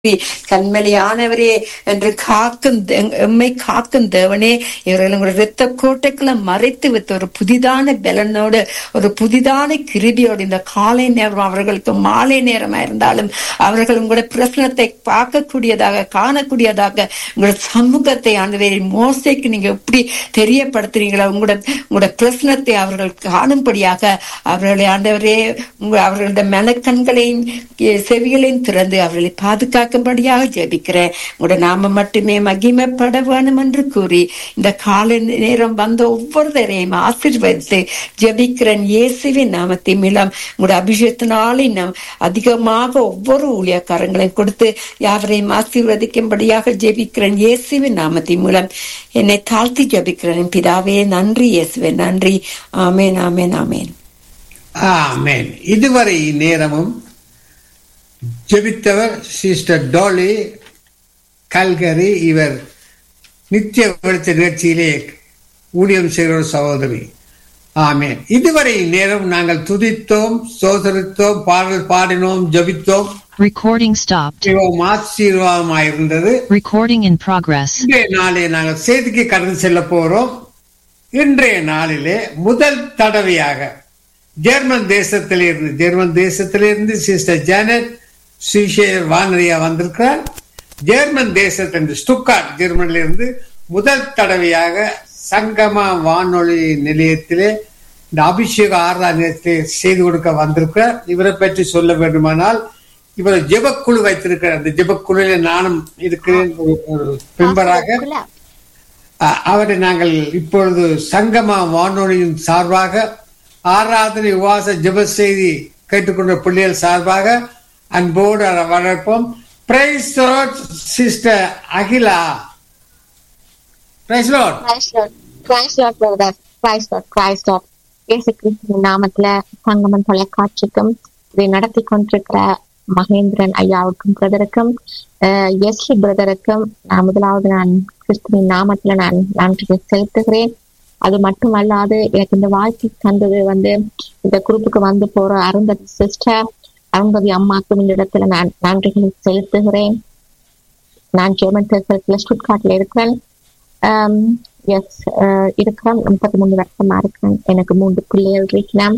கண்மலையானவரே என்று காக்கும் தே- எம்மை காக்கும் தேவனே இவர்கள் உங்களுடைய இரத்த கோட்டைக்குள்ள மறைத்து வைத்த ஒரு புதிதான பலனோடு ஒரு புதிதான கிருபியோடு இந்த காலை நேரம் அவர்களுக்கு மாலை நேரமா இருந்தாலும் அவர்கள் உங்களுடைய பிரசனத்தை பார்க்கக்கூடியதாக காணக்கூடியதாக உங்களுடைய சமூகத்தை ஆண்டவரே மோசைக்கு நீங்க எப்படி தெரியப்படுத்துறீங்களோ உங்களோட உங்களோட பிரசனத்தை அவர்கள் காணும்படியாக அவர்களை ஆண்டவரே உங்க அவர்களுடைய மனக்கண்களையும் எ- செவிகளையும் திறந்து அவர்களை பாதுகாக்கும்படியாக ஜெபிக்கிறேன் உங்களோட நாம மட்டுமே மகிமைப்பட வேணும் என்று கூறி இந்த காலை நேரம் வந்த ஒவ்வொருத்தரையும் ஆசீர்வதித்து ஜெபிக்கிறேன் இயேசுவின் நாமத்தின் மூலம் உங்களோட அபிஷேகத்தினாலே நாம் அதிகமாக ஒவ்வொரு ஊழியக்காரங்களையும் கொடுத்து யாவரையும் ஆசீர்வதிக்கும்படியாக ஜெபிக்கிறேன் இயேசுவின் நாமத்தின் மூலம் என்னை தாழ்த்தி ஜெபிக்கிறேன் பிதாவே நன்றி இயேசுவே நன்றி ஆமேன் ஆமேன் ஆமேன் ஆமென் இதுவரை நேரமும் ஜெபித்தவர் சிஸ்டர் டோலி கல்கரி இவர் நித்திய வெளிச்ச நிகழ்ச்சியிலே ஊழியம் செய்கிற ஒரு சகோதரி ஆமென் இதுவரை நேரம் நாங்கள் துதித்தோம் சோதரித்தோம் பாடல் பாடினோம் ஜெபித்தோம் Recording stopped. மிகவும் ஆசீர்வாதமாயிருந்தது Recording in progress. இன்றைய நாளே நாங்கள் செய்திக்கு கடந்து செல்ல போறோம் இன்றைய நாளிலே முதல் தடவையாக ஜெர்மன் தேசத்திலிருந்து ஜெர்மன் தேசத்திலிருந்து சிஸ்டர் ஜானட் சுவிசேர் வானரியா வந்திருக்கிறார் ஜெர்மன் தேசத்திலிருந்து ஸ்டுக்காட் ஜெர்மனிலிருந்து முதல் தடவையாக சங்கமா வானொலி நிலையத்திலே இந்த அபிஷேக ஆராதனத்தை செய்து கொடுக்க வந்திருக்கிறார் இவரை பற்றி சொல்ல வேண்டுமானால் இவர் ஜெபக்குழு வைத்திருக்கிறார் அந்த ஜெபக்குழுவில் நானும் இருக்கிறேன் ஒரு- ஒரு மெம்பராக அ- அவரை நாங்கள் இப்பொழுது சங்கமா வானொலியின் சார்பாக ஆராதனை உவாச ஜெப செய்தி கேட்டுக்கொண்ட பிள்ளைகள் சார்பாக அன்போடு அதை வளர்ப்போம் praise sister Akila praise Lord Christ Lord, Christ Lord brother, Christ Lord, Christ Lord. இயேசு கிறிஸ்துவின் நாமத்துல சங்கமன் தொலைக்காட்சிக்கும் இதை நடத்தி கொண்டிருக்கிற மகேந்திரன் ஐயாவுக்கும் பிரதருக்கும் எஸ்லி பிரதருக்கும் நான் முதலாவது நான் கிறிஸ்துவின் நாமத்துல நான் நன்றி செலுத்துகிறேன் அது மட்டுமல்லாது எனக்கு இந்த வாழ்க்கை தந்தது வந்து இந்த குரூப்புக்கு வந்து போற அருந்ததி சிஸ்டர் அருந்ததி அம்மாக்கும் இந்த இடத்துல நான் நன்றிகளை செலுத்துகிறேன் நான் ஜெர்மன் தேசத்துல ஸ்டுட்காட்ல இருக்கிறேன் எஸ் இருக்கிறேன் முப்பத்தி மூணு வருஷமா இருக்கிறேன் எனக்கு மூன்று பிள்ளைகள் இருக்கிறேன்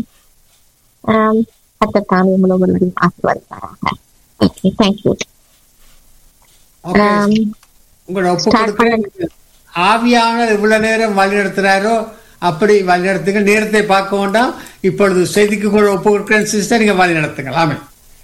கத்த தாமி முழுவதும் ஆசீர்வதிப்பாராக ஓகே தேங்க்யூ உங்களோட ஒப்பு கொடுக்கிறேன் ஆவியானவர் இவ்வளவு நேரம் வழி நடத்துறாரோ அப்படி வழி நடத்துங்க நேரத்தை பார்க்க வேண்டாம் இப்பொழுது செய்திக்கு கூட ஒப்பு கொடுக்கிறேன் சிஸ்டர் நீங்க வழி நடத்துங்க ஆமே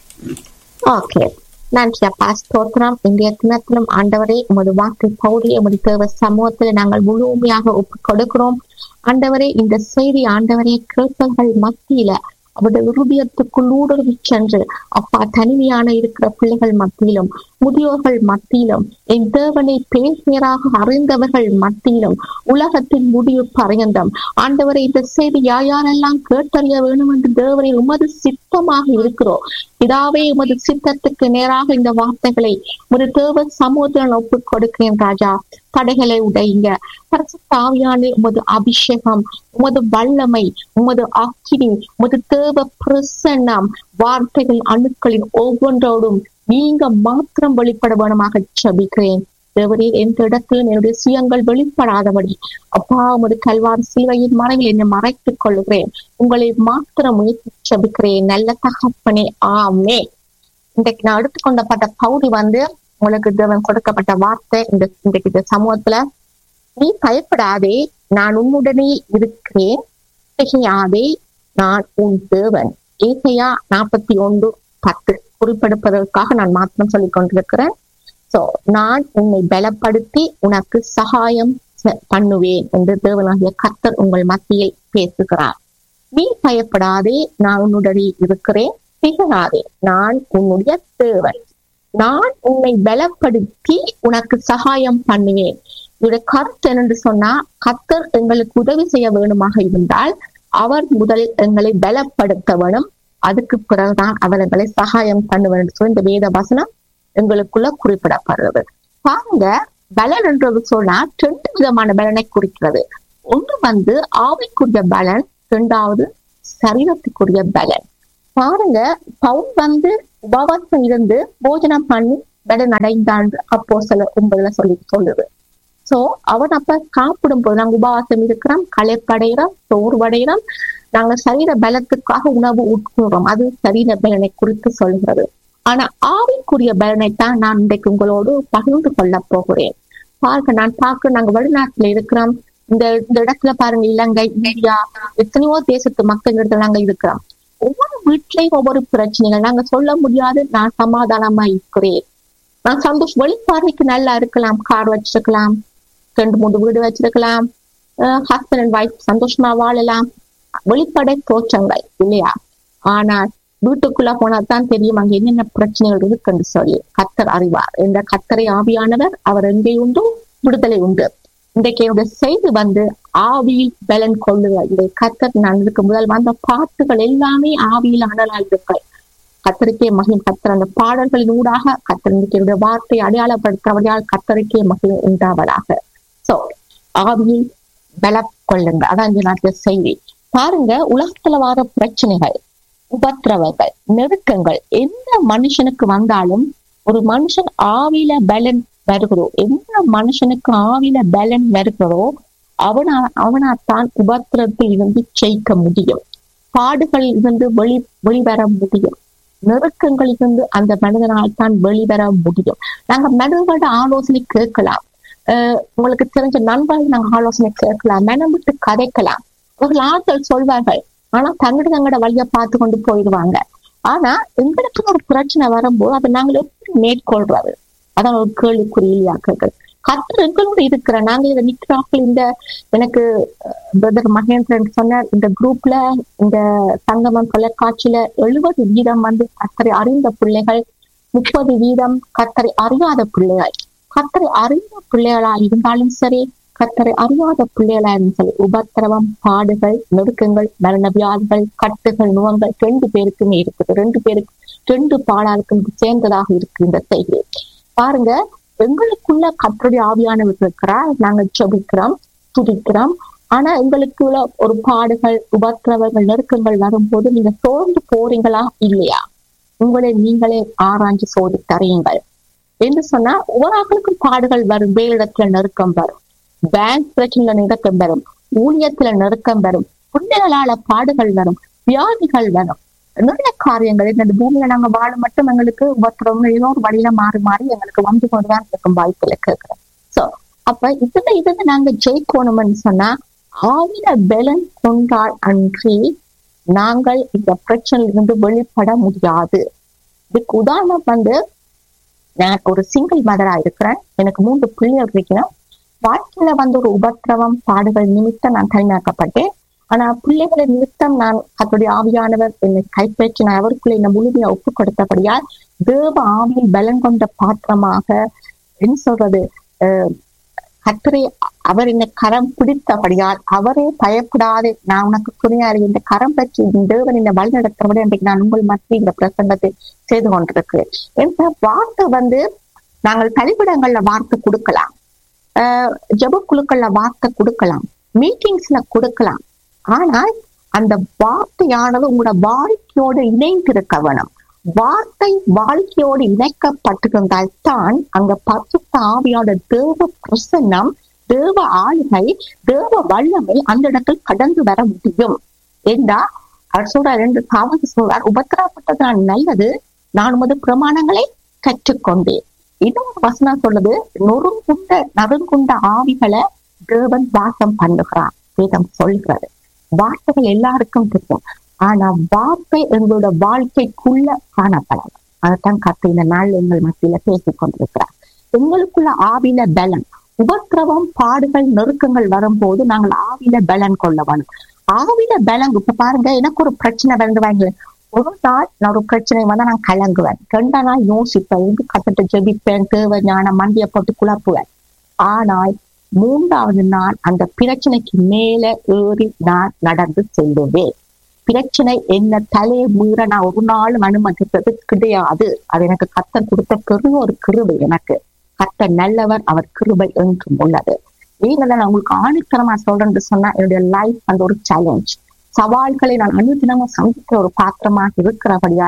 ஓகே நன்றி அப்பா ஸ்தோத்திரம் இந்திய தினத்திலும் ஆண்டவரே உமது வாக்கு பௌடி உமது தேவ சமூகத்தில் நாங்கள் முழுமையாக ஒப்பு கொடுக்கிறோம் ஆண்டவரே இந்த செய்தி ஆண்டவரே கேட்பவர்கள் மத்தியில அவருடைய இருதயத்துக்குள் ஊடுருவி சென்று அப்பா தனிமையான இருக்கிற பிள்ளைகள் மத்தியிலும் முதியோர்கள் மத்தியிலும் என் தேவனை பேர் பேராக அறிந்தவர்கள் மத்தியிலும் உலகத்தின் முடிவு பரியந்தம் ஆண்டவரை இந்த செய்தி யார் யாரெல்லாம் கேட்டறிய வேணும் என்று தேவரை உமது சித்தமாக இருக்கிறோம் இதாவே உமது சித்தத்துக்கு நேராக இந்த வார்த்தைகளை ஒரு தேவ சமூகத்தில் ஒப்புக் கொடுக்கிறேன் ராஜா தடைகளை உடையுங்க பரிசுத்தாவியான உமது அபிஷேகம் உமது வல்லமை உமது அக்கினி உமது தேவ பிரசன்னம் வார்த்தைகள் அணுக்களின் ஒவ்வொன்றோடும் நீங்க மாத்திரம் வெளிப்பட வேணுமாக ஜபிக்கிறேன் தேவரே எந்த இடத்திலும் என்னுடைய சுயங்கள் வெளிப்படாதபடி அப்பா உமது கல்வார் சீவையின் மறைவில் என்னை மறைத்துக் கொள்கிறேன் உங்களை மாத்திரம் முயற்சி ஜபிக்கிறேன் நல்ல தகப்பனே ஆமே இன்றைக்கு நான் எடுத்துக்கொண்டப்பட்ட பகுதி வந்து உங்களுக்கு தேவன் கொடுக்கப்பட்ட வார்த்தை இந்த இன்றைக்கு இந்த சமூகத்துல நீ பயப்படாதே நான் உன்னுடனே இருக்கிறேன் திகையாதே நான் உன் தேவன் ஏசையா நாற்பத்தி ஒன்று பத்து குறிப்பெடுப்பதற்காக நான் மாத்திரம் சொல்லிக் கொண்டிருக்கிறேன் சோ நான் உன்னை பலப்படுத்தி உனக்கு சகாயம் செ- பண்ணுவேன் என்று தேவனாகிய கர்த்தர் உங்கள் மத்தியில் பேசுகிறார் நீ பயப்படாதே நான் உன்னுடனே இருக்கிறேன் திகழாதே நான் உன்னுடைய தேவன் நான் உன்னை பலப்படுத்தி உனக்கு சகாயம் பண்ணுவேன் இதோட கருத்து என்னென்று சொன்னா கர்த்தர் எங்களுக்கு உதவி செய்ய வேணுமாக இருந்தால் அவர் முதல் எங்களை பலப்படுத்த வேணும் அதுக்கு பிறகுதான் அவர் எங்களை சகாயம் பண்ணுவேன் என்று சொல்லி இந்த வேத வசனம் எங்களுக்குள்ள குறிப்பிடப்படுறது பாருங்க பலன் என்றது சொன்னா ரெண்டு விதமான பலனை குறிக்கிறது ஒன்று வந்து ஆவிக்குரிய பலன் இரண்டாவது சரீரத்துக்குரிய பலன் பாருங்க பவுல் வந்து உபவாசம் இருந்து போஜனம் பண்ணி பலன் அடைந்தான் அப்போ சில ஒன்பதுல சொல்லி சொல்லுது சோ அவன் அப்ப சாப்பிடும் போது நாங்க உபவாசம் இருக்கிறோம் களைப்படைகிறோம் சோர்வடைகிறோம் நாங்க சரீர பலத்துக்காக உணவு உட்கொள்றோம் அது சரீர பலனை குறித்து சொல்கிறது ஆனா ஆவிக்குரிய பலனைத்தான் நான் இன்றைக்கு உங்களோடு பகிர்ந்து கொள்ள போகிறேன் பாருங்க நான் பார்க்க நாங்க வெளிநாட்டுல இருக்கிறோம் இந்த இந்த இடத்துல பாருங்க இலங்கை இந்தியா எத்தனையோ தேசத்து மக்கள் இடத்துல நாங்க இருக்கிறோம் ஒவ்வொரு வீட்லயும் ஒவ்வொரு பிரச்சனைகள் நாங்க சொல்ல முடியாது நான் சமாதானமா இருக்கிறேன் நான் சந்தோஷம் வெளிப்பார்வைக்கு நல்லா இருக்கலாம் கார் வச்சிருக்கலாம் ரெண்டு மூணு வீடு வச்சிருக்கலாம் ஹஸ்பண்ட் அண்ட் ஒய்ஃப் சந்தோஷமா வாழலாம் வெளிப்படை தோற்றங்கள் இல்லையா ஆனால் வீட்டுக்குள்ள போனா தான் தெரியும் அங்க என்னென்ன பிரச்சனைகள் இருக்குன்னு சொல்லி கத்தர் அறிவார் என்ற கத்தரை ஆவியானவர் அவர் எங்கே உண்டு விடுதலை உண்டு இன்றைக்கு என்னுடைய செய்தி வந்து ஆவியில் பலன் கொள்ளுதல் இந்த கத்தர் நான் இதுக்கு முதல் வந்த பாட்டுகள் எல்லாமே ஆவியில் அனலாய் இருக்கிறேன் கத்தருக்கே மகிழ் கத்தர் அந்த பாடல்களின் ஊடாக கத்தர் இன்றைக்கு என்னுடைய வார்த்தை அடையாளப்படுத்தவரையால் கத்தருக்கே மகிழ் உண்டாவதாக சோ ஆவியில் பல கொள்ளுங்க அதான் இந்த நாட்டுல செய்தி பாருங்க உலகத்துல வர பிரச்சனைகள் உபத்திரவங்கள் நெருக்கங்கள் எந்த மனுஷனுக்கு வந்தாலும் ஒரு மனுஷன் ஆவியில பலன் வருகிறோ எந்த மனுஷனுக்கு ஆவியில பலன் வருகிறோ அவனா அவனாத்தான் உபத்திரத்தில் இருந்து ஜெயிக்க முடியும் பாடுகளில் இருந்து வெளி வெளிவர முடியும் நெருக்கங்களில் இருந்து அந்த மனிதனால் தான் வெளிவர முடியும் நாங்க மனிதர்களோட ஆலோசனை கேட்கலாம் அஹ் உங்களுக்கு தெரிஞ்ச நண்பர்கள் நாங்க ஆலோசனை கேட்கலாம் மனம் விட்டு கதைக்கலாம் அவர்கள் ஆட்கள் சொல்வார்கள் ஆனா தங்கட தங்கட வழிய பார்த்து கொண்டு போயிடுவாங்க ஆனா எங்களுக்கு ஒரு பிரச்சனை வரும்போது அதை நாங்கள் எப்படி மேற்கொள்றது அதான் ஒரு கேள்விக்குறி இல்லையாக்கள் கத்தர் எங்களோட இருக்கிற நாங்க இதை நிக்கிறார்கள் இந்த எனக்கு பிரதர் மகேந்திரன் சொன்ன இந்த குரூப்ல இந்த சங்கமம் தொலைக்காட்சியில எழுபது வீதம் வந்து கத்தரை அறிந்த பிள்ளைகள் முப்பது வீதம் கத்தரை அறியாத பிள்ளைகள் கத்தரை அறிந்த பிள்ளைகளா இருந்தாலும் சரி கத்தரை அறியாத பிள்ளைகளா இருந்தாலும் சரி உபத்திரவம் பாடுகள் நெருக்கங்கள் மரண வியாதிகள் கட்டுகள் நுவங்கள் ரெண்டு பேருக்குமே இருக்குது ரெண்டு பேருக்கு ரெண்டு பாடாளுக்கும் சேர்ந்ததாக இருக்கு இந்த செய்தி பாருங்க எங்களுக்குள்ள கத்தருடைய ஆவியானவர் இருக்கிறார் நாங்க ஜபிக்கிறோம் துடிக்கிறோம் ஆனா எங்களுக்குள்ள ஒரு பாடுகள் உபத்திரவங்கள் நெருக்கங்கள் வரும்போது நீங்க சோர்ந்து போறீங்களா இல்லையா உங்களை நீங்களே ஆராய்ஞ்சு சோதி தரையுங்கள் என்று சொன்னா ஒவ்வொரு ஆக்களுக்கும் பாடுகள் வரும் வேலிடத்துல நெருக்கம் வரும் பேங்க் பிரச்சனைல நெருக்கம் வரும் ஊழியத்துல நெருக்கம் வரும் பிள்ளைகளால பாடுகள் வரும் வியாதிகள் வரும் நிறைய காரியங்கள் இந்த பூமியில நாங்க வாழ மட்டும் எங்களுக்கு ஒருத்தரவங்க ஏதோ ஒரு வழியில மாறி மாறி எங்களுக்கு வந்து கொண்டுதான் இருக்கும் வாய்ப்புல கேட்கிறோம் சோ அப்ப இதுல இதுல நாங்க ஜெயிக்கணும்னு சொன்னா ஆவில பலன் கொண்டால் அன்றி நாங்கள் இந்த பிரச்சனையில இருந்து வெளிப்பட முடியாது இதுக்கு உதாரணம் வந்து நான் ஒரு சிங்கிள் மதரா இருக்கிறேன் எனக்கு மூன்று பிள்ளைகள் இருக்கிறேன் வாழ்க்கையில வந்து ஒரு உபத்திரவம் பாடுகள் நிமித்தம் நான் தனிமையாக்கப்பட்டேன் ஆனா பிள்ளைகளை நிமித்தம் நான் அதனுடைய ஆவியானவர் என்னை கைப்பற்றி நான் அவருக்குள்ள என்னை முழுமையா ஒப்பு கொடுத்தபடியால் தேவ ஆவியில் பலன் கொண்ட பாத்திரமாக என்ன சொல்றது அஹ் கத்தரை அவர் என்னை கரம் பிடித்தபடியால் அவரே பயப்படாது நான் உனக்கு துணையாரு இந்த கரம் பற்றி தேவன் என்னை வழி நடத்துறபடி இன்றைக்கு நான் உங்கள் மத்திய இந்த பிரசங்கத்தை செய்து கொண்டிருக்கிறேன் என்ற வார்த்தை வந்து நாங்கள் கழிப்பிடங்கள்ல வார்த்தை கொடுக்கலாம் ஆஹ் ஜப குழுக்கள்ல வார்த்தை கொடுக்கலாம் மீட்டிங்ஸ்ல கொடுக்கலாம் ஆனால் அந்த வார்த்தையானது உங்களோட வாழ்க்கையோடு இணைந்திருக்க வேணும் வார்த்தை வாழ்க்கையோடு இணைக்கப்பட்டிருந்தால் தான் அங்க பரிசுத்த ஆவியோட தேவ பிரசன்னம் தேவ ஆளுகை தேவ வல்லமை அந்த இடத்தில் கடந்து வர முடியும் என்றா அவர் சொல்றார் ரெண்டு காவல் சொல்றார் உபத்திரப்பட்டது நான் நல்லது நான் உமது பிரமாணங்களை கற்றுக்கொண்டேன் இன்னொரு வசனம் சொல்லுது நொறுங்குண்ட நறுங்குண்ட ஆவிகளை தேவன் வாசம் பண்ணுகிறார் வேதம் சொல்கிறது வார்த்தைகள் எல்லாருக்கும் தெரியும் ஆனா வார்த்தை எங்களோட வாழ்க்கைக்குள்ள காணப்படலாம் அதைத்தான் கத்த இந்த நாள் எங்கள் மத்தியில பேசிக் கொண்டிருக்கிறார் எங்களுக்குள்ள ஆவில பலன் உபத்திரவம் பாடுகள் நெருக்கங்கள் வரும்போது நாங்கள் ஆவில பலன் கொள்ள வேணும் ஆவில பலன் இப்ப பாருங்க எனக்கு ஒரு பிரச்சனை வந்து வாங்க ஒரு நாள் நான் ஒரு பிரச்சனை வந்தா நான் கலங்குவேன் ரெண்டா நாள் யோசிப்பேன் இது கத்துட்டு ஜெபிப்பேன் தேவை ஞான மண்டிய போட்டு குழப்புவேன் ஆனால் மூன்றாவது நாள் அந்த பிரச்சனைக்கு மேல ஏறி நான் நடந்து செல்லுவேன் பிரச்சனை என்ன தலையை மீற நான் ஒரு நாளும் அனுமதித்தது கிடையாது அது எனக்கு கத்தன் கொடுத்த பெரிய ஒரு கிருபை எனக்கு கத்தர் நல்லவர் அவர் கிருபை என்றும் உள்ளது ஏன்னா நான் உங்களுக்கு ஆணித்தரமா சொல்றேன்னு சொன்னா என்னுடைய லைஃப் அந்த ஒரு சேலஞ்ச் சவால்களை நான் அனுதினமும் சந்திக்கிற ஒரு பாத்திரமாக இருக்கிறபடியால்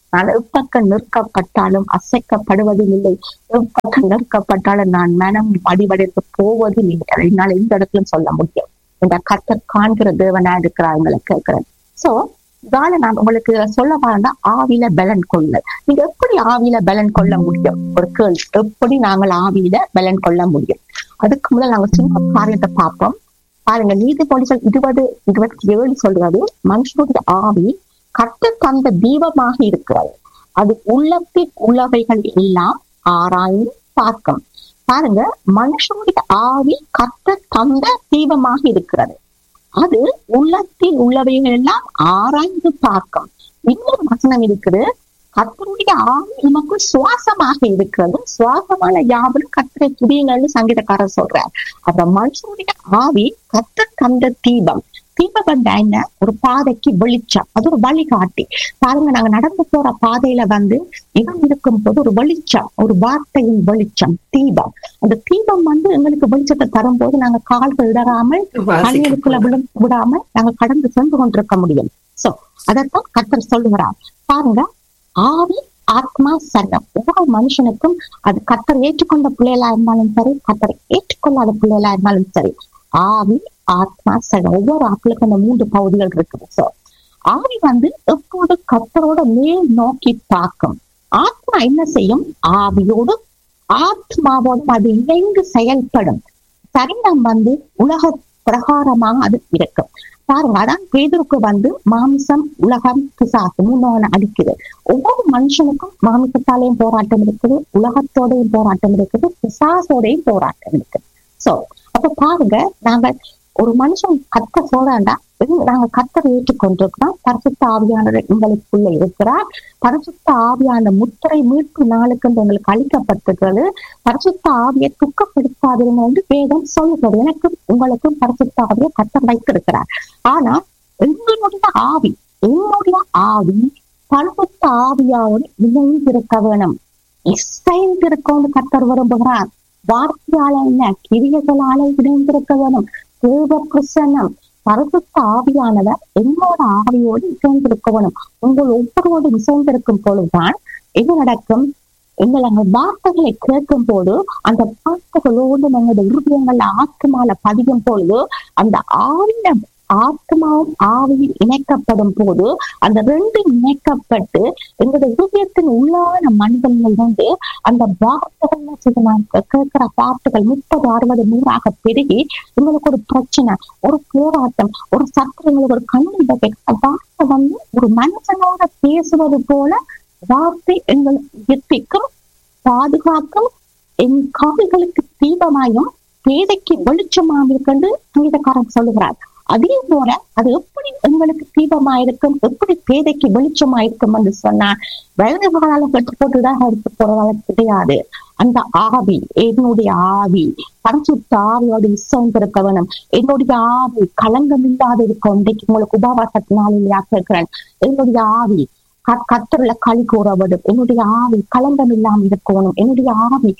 நான் எப்பக்கம் நிற்கப்பட்டாலும் அசைக்கப்படுவதும் இல்லை எப்பக்கம் நிற்கப்பட்டாலும் நான் மனம் அடிவடைக்கு போவதும் இல்லை அதை என்னால் எந்த இடத்திலும் சொல்ல முடியும் இந்த கத்தர் காண்கிற தேவனா இருக்கிறாங்களை கேட்கிறேன் சோ இதால நான் உங்களுக்கு சொல்ல வரேன்னா ஆவியில பலன் கொள்ள நீங்க எப்படி ஆவியில பலன் கொள்ள முடியும் ஒரு கேள்வி எப்படி நாங்கள் ஆவியில பலன் கொள்ள முடியும் அதுக்கு முதல்ல நாங்க சின்ன காரியத்தை பார்ப்போம் பாருங்க நீதிமொழிகள் இருபது இருபத்தி ஏழு சொல்றது மனுஷனுடைய ஆவி கட்டு தந்த தீபமாக இருக்கிறது அது உள்ளத்தில் உள்ளவைகள் எல்லாம் ஆராய்ந்து பார்க்கும் பாருங்க மனுஷனுடைய ஆவி கட்டு தந்த தீபமாக இருக்கிறது அது உள்ளத்தில் உள்ளவைகள் எல்லாம் ஆராய்ந்து பார்க்கும் இன்னொரு வசனம் இருக்குது கத்தருடைய ஆவி நமக்கு சுவாசமாக இருக்கிறது சுவாசமான யாவரும் கத்தரை துதியுங்கள்னு சங்கீதக்காரர் சொல்றார் அப்ப மனுஷனுடைய ஆவி கத்த தந்த தீபம் தீபம் வந்தா என்ன ஒரு பாதைக்கு வெளிச்சம் அது ஒரு வழிகாட்டி பாருங்க நாங்க நடந்து போற பாதையில வந்து இவன் இருக்கும் போது ஒரு வெளிச்சம் ஒரு வார்த்தையின் வெளிச்சம் தீபம் அந்த தீபம் வந்து எங்களுக்கு வெளிச்சத்தை தரும்போது நாங்க கால்கள் இடராமல் கண்ணீருக்குள்ள விழு விடாம நாங்க கடந்து சென்று கொண்டிருக்க முடியும் சோ அதைத்தான் கத்தர் சொல்லுகிறார் பாருங்க ஆவி ஆத்மா சரணம் ஒவ்வொரு மனுஷனுக்கும் அது கத்தர் ஏற்றுக்கொண்ட பிள்ளைகளா இருந்தாலும் சரி கத்தரை ஏற்றுக்கொள்ளாத பிள்ளைகளா இருந்தாலும் சரி ஆவி ஆத்மா சரணம் ஒவ்வொரு ஆட்களுக்கும் அந்த மூன்று பகுதிகள் இருக்குது சோ ஆவி வந்து எப்போது கத்தரோட மேல் நோக்கி பார்க்கும் ஆத்மா என்ன செய்யும் ஆவியோடு ஆத்மாவோடு அது இணைந்து செயல்படும் சரணம் வந்து உலக பிரகாரமாக அது இருக்கும் பாருங்க அதான் பேதருக்கு வந்து மாமிசம் உலகம் பிசாசு மூணு அடிக்குது ஒவ்வொரு மனுஷனுக்கும் மாமிசத்தாலேயும் போராட்டம் இருக்குது உலகத்தோடையும் போராட்டம் இருக்குது பிசாசோடையும் போராட்டம் இருக்குது சோ அப்ப பாருங்க நாங்க ஒரு மனுஷன் கத்த சொல்றாண்டா நாங்க கத்தரை ஏற்றுக்கொண்டிருக்கிறோம் பரிசுத்த ஆவியானவர் எங்களுக்குள்ள இருக்கிறார் பரிசுத்த ஆவியான முத்திரை மீட்பு நாளுக்கு எங்களுக்கு அளிக்கப்பட்டிருக்கிறது பரிசுத்த ஆவியை துக்கப்படுத்தாதிருங்க என்று வேதம் சொல்லுகிறது எனக்கும் உங்களுக்கும் பரிசுத்த ஆவியை கத்தர் வைத்திருக்கிறார் ஆனா எங்களுடைய ஆவி என்னுடைய ஆவி பரிசுத்த ஆவியாவோடு இணைந்திருக்க வேணும் இசைந்திருக்கோன்னு கத்தர் விரும்புகிறார் வார்த்தையால இல்ல கிரியர்களால இணைந்திருக்க வேணும் தேவ பிரசன்னம் பரிசுத்த ஆவியானவர் என்னோட ஆவியோடு இசைந்திருக்க வேணும் உங்கள் ஒவ்வொருவோடு இசைந்திருக்கும் பொழுதுதான் என்ன நடக்கும் எங்கள் அந்த வார்த்தைகளை கேட்கும் போது அந்த வார்த்தைகளோடு நம்முடைய இருதயங்கள்ல ஆத்மால பதியும் பொழுது அந்த ஆவிய ஆத்மாவும் ஆவியில் இணைக்கப்படும் போது அந்த ரெண்டு இணைக்கப்பட்டு எங்களுடைய இதயத்தின் உள்ளான மனிதர்கள் வந்து அந்த வார்த்தைகள்ல சில கேட்கிற வார்த்தைகள் முப்பது அறுபது நூறாக பெருகி எங்களுக்கு ஒரு பிரச்சனை ஒரு போராட்டம் ஒரு சத்திரங்களுக்கு ஒரு கண்ணீர் வார்த்தை வந்து ஒரு மனுஷனோட பேசுவது போல வார்த்தை எங்கள் உயிர்ப்பிக்கும் பாதுகாக்கும் என் காதுகளுக்கு தீபமாயும் பேதைக்கு வெளிச்சமாக இருக்கென்று சங்கீதக்காரன் சொல்லுகிறார் அதே போல அது எப்படி எங்களுக்கு தீபமாயிருக்கும் எப்படி பேதைக்கு வெளிச்சமாயிருக்கும் என்று சொன்னா வலது காலால கட்டு போட்டுதான் எடுத்து போறதால கிடையாது அந்த ஆவி என்னுடைய ஆவி பரிசுத்த ஆவியோடு விசைந்திருக்க வேணும் என்னுடைய ஆவி களங்கம் இல்லாத இருக்கும் இன்றைக்கு உங்களுக்கு உபவாசத்தினால கேட்கிறேன் என்னுடைய ஆவி கத்தர்ல களி கூற வேண்டும் என்னுடைய ஆவி களங்கம் இல்லாம இருக்கணும் என்னுடைய ஆவி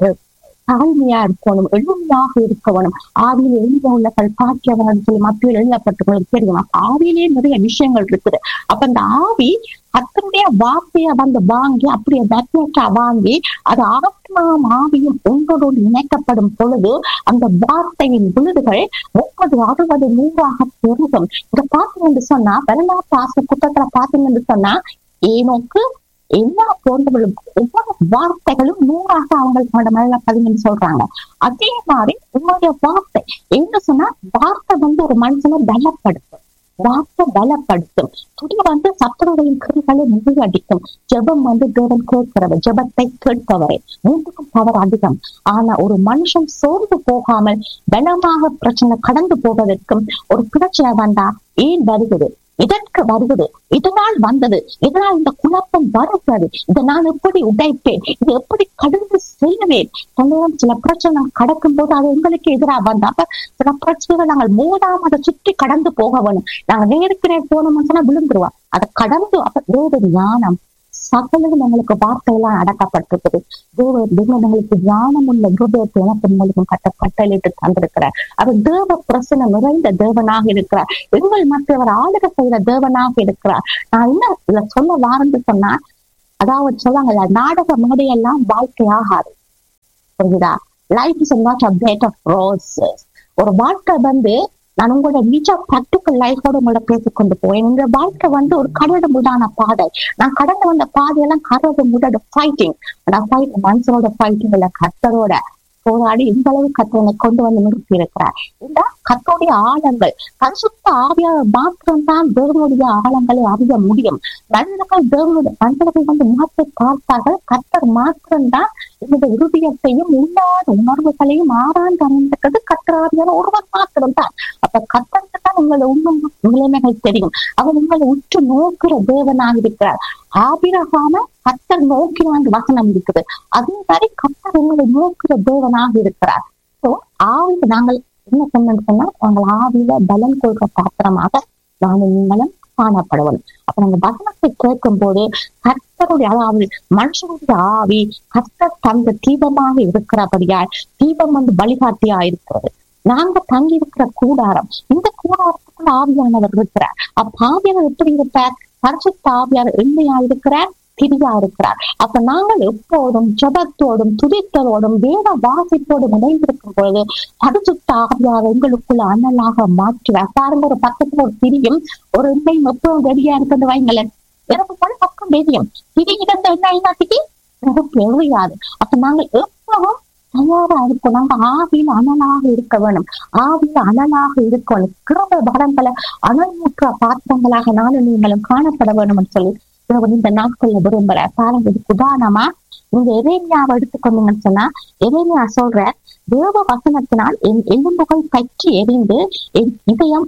தாழ்மையா இருக்கணும் எளிமையாக இருக்கணும் ஆவியில் எழுத உள்ளவர்கள் பாக்கியவர்கள் சொல்லி மத்தியில் எழுதப்பட்டவங்களுக்கு தெரியும் ஆவியிலேயே நிறைய விஷயங்கள் இருக்குது அப்ப அந்த ஆவி கத்தருடைய வார்த்தைய வந்து வாங்கி அப்படியே மேக்னெட்டா வாங்கி அது ஆத்மாவும் ஆவியும் ஒன்றோடு இணைக்கப்படும் பொழுது அந்த வார்த்தையின் விழுதுகள் முப்பது அறுபது நூறாக பெருகும் இத பார்த்தீங்கன்னு சொன்னா வரலாற்று ஆசை குற்றத்துல பார்த்தீங்கன்னு சொன்னா ஏனோக்கு எல்லா போன்றவர்களும் ஒவ்வொரு வார்த்தைகளும் நூறாக அவங்களுக்கு மேல பதிவுன்னு சொல்றாங்க அதே மாதிரி உங்களுடைய வார்த்தை என்ன சொன்னா வார்த்தை வந்து ஒரு மனுஷனை பலப்படுத்தும் வார்த்தை பலப்படுத்தும் துணி வந்து சத்துருவையின் கிரிகளை முறியடிக்கும் ஜெபம் வந்து தேவன் கேட்கிறவர் ஜெபத்தை கேட்பவரே மூன்றுக்கும் பவர் அதிகம் ஆனா ஒரு மனுஷன் சோர்ந்து போகாமல் பலமாக பிரச்சனை கடந்து போவதற்கும் ஒரு பிரச்சனை வந்தா ஏன் வருகிறது இதற்கு வருவது இதனால் வந்தது இதனால் இந்த குழப்பம் வருகிறது இதை நான் எப்படி உடைப்பேன் இது எப்படி கடந்து செல்லுவேன் சில பிரச்சனை கடக்கும் போது அது எங்களுக்கு எதிராக வந்தா அப்ப சில பிரச்சனைகள் நாங்கள் மோதாம அதை சுற்றி கடந்து போக வேணும் நாங்க நேருக்கு நேர் போனோம்னா விழுந்துருவோம் அதை கடந்து அப்ப வேறு ஞானம் சகலம் எங்களுக்கு வார்த்தையெல்லாம் அடக்கப்பட்டிருக்குது தேவ தேவன் எங்களுக்கு ஞானம் உள்ள இருதயத்தை எனக்கு மூலியம் கட்ட கட்டளிட்டு தந்திருக்கிறார் அவர் தேவ பிரசனம் நிறைந்த தேவனாக இருக்கிறார் எங்கள் மற்றவர் ஆளுக செய்கிற தேவனாக இருக்கிறார் நான் என்ன இத சொல்ல வாரந்து சொன்னா அதாவது சொல்லுவாங்கல்ல நாடக மேடையெல்லாம் வாழ்க்கை ஆகாது புரியுதா life is not a bed of roses ஒரு வாழ்க்கை வந்து நான் உங்களோட நிஜ ப்ராக்டிக்கல் லைஃபோட உங்களோட பேசிக்கொண்டு போவேன் உங்க வாழ்க்கை வந்து ஒரு கடவுட முடான பாதை நான் கடந்து வந்த பாதையெல்லாம் கடவுட முடாட ஃபைட்டிங் நான் ஃபைட் மனுஷனோட ஃபைட்டிங் இல்ல கத்தரோட போராடி இந்த அளவு கத்தனை கொண்டு வந்து நிறுத்தி இருக்கிறார் இந்த கத்தோடைய ஆழங்கள் பரிசுத்த ஆவியாக மாத்திரம்தான் தேவனுடைய ஆழங்களை அறிய முடியும் மனிதர்கள் தேவனுடைய மனிதர்கள் வந்து மாற்றி பார்த்தார்கள் கத்தர் மாத்திரம்தான் இந்த இருதயத்தையும் உள்ளாத உணர்வுகளையும் ஆராய்ந்து அறிந்திருக்கிறது கத்தராவியான ஒருவர் மாத்திரம்தான் அப்ப கத்தருக்கு தான் உங்களை உண்மை நிலைமைகள் தெரியும் அவர் உங்களை உற்று நோக்கிற தேவனாக இருக்கிறார் ஆபிரகாம கத்தர் நோக்கினாங்க வசனம் இருக்குது அதே மாதிரி கத்தர் உங்களை நோக்கிற தேவனாக இருக்கிறார் சோ ஆவில நாங்கள் என்ன சொன்னோம்னு சொன்னா நாங்கள் ஆவியில பலன் கொள்கிற பாத்திரமாக நாங்கள் நீங்களும் காணப்படுவோம் அப்ப நாங்க வசனத்தை கேட்கும் போது கர்த்தருடைய அதாவது மனுஷனுடைய ஆவி கர்த்தர் தந்த தீபமாக இருக்கிறபடியால் தீபம் வந்து வழிகாட்டியா இருக்கிறது நாங்க தங்கி இருக்கிற கூடாரம் இந்த கூடாரத்துக்குள்ள ஆவியானவர் இருக்கிறார் அப்ப ஆவியானவர் எப்படி இருப்பார் பரிசுத்த ஆவியார் எண்மையா இருக்கிறார் திரியா இருக்கிறார் அப்ப நாங்கள் எப்போதும் ஜபத்தோடும் துதித்தலோடும் வேத வாசிப்போடும் இணைந்திருக்கும் பொழுது பரிசுத்த ஆவியார் எங்களுக்குள்ள அனலாக மாற்றுவார் பாருங்க ஒரு பக்கத்துல ஒரு திரியும் ஒரு எண்ணெயும் எப்பவும் ரெடியா இருக்கிறது வைங்களேன் எனக்கு பல பக்கம் தெரியும் திரி இருந்த எண்ணெய் நாட்டிக்கு எனக்கு எவ்வளியாது அப்ப நாங்கள் எப்பவும் தயாரா இருக்கும் நாங்க ஆவியில் அனலாக இருக்க வேணும் ஆவியில் அனலாக இருக்கணும் கிருப பலங்களை அனல்முற்ற பாத்திரங்களாக நானும் நீங்களும் காணப்பட வேணும்னு சொல்லி தேவன் இந்த நாட்கள்ல விரும்புற பாருங்க இதுக்கு உதாரணமா நீங்க எரேமியாவை எடுத்துக்கொண்டீங்கன்னு சொன்னா எரேமியா சொல்ற தேவ வசனத்தினால் என் எலும்புகள் பற்றி எரிந்து என் இதயம்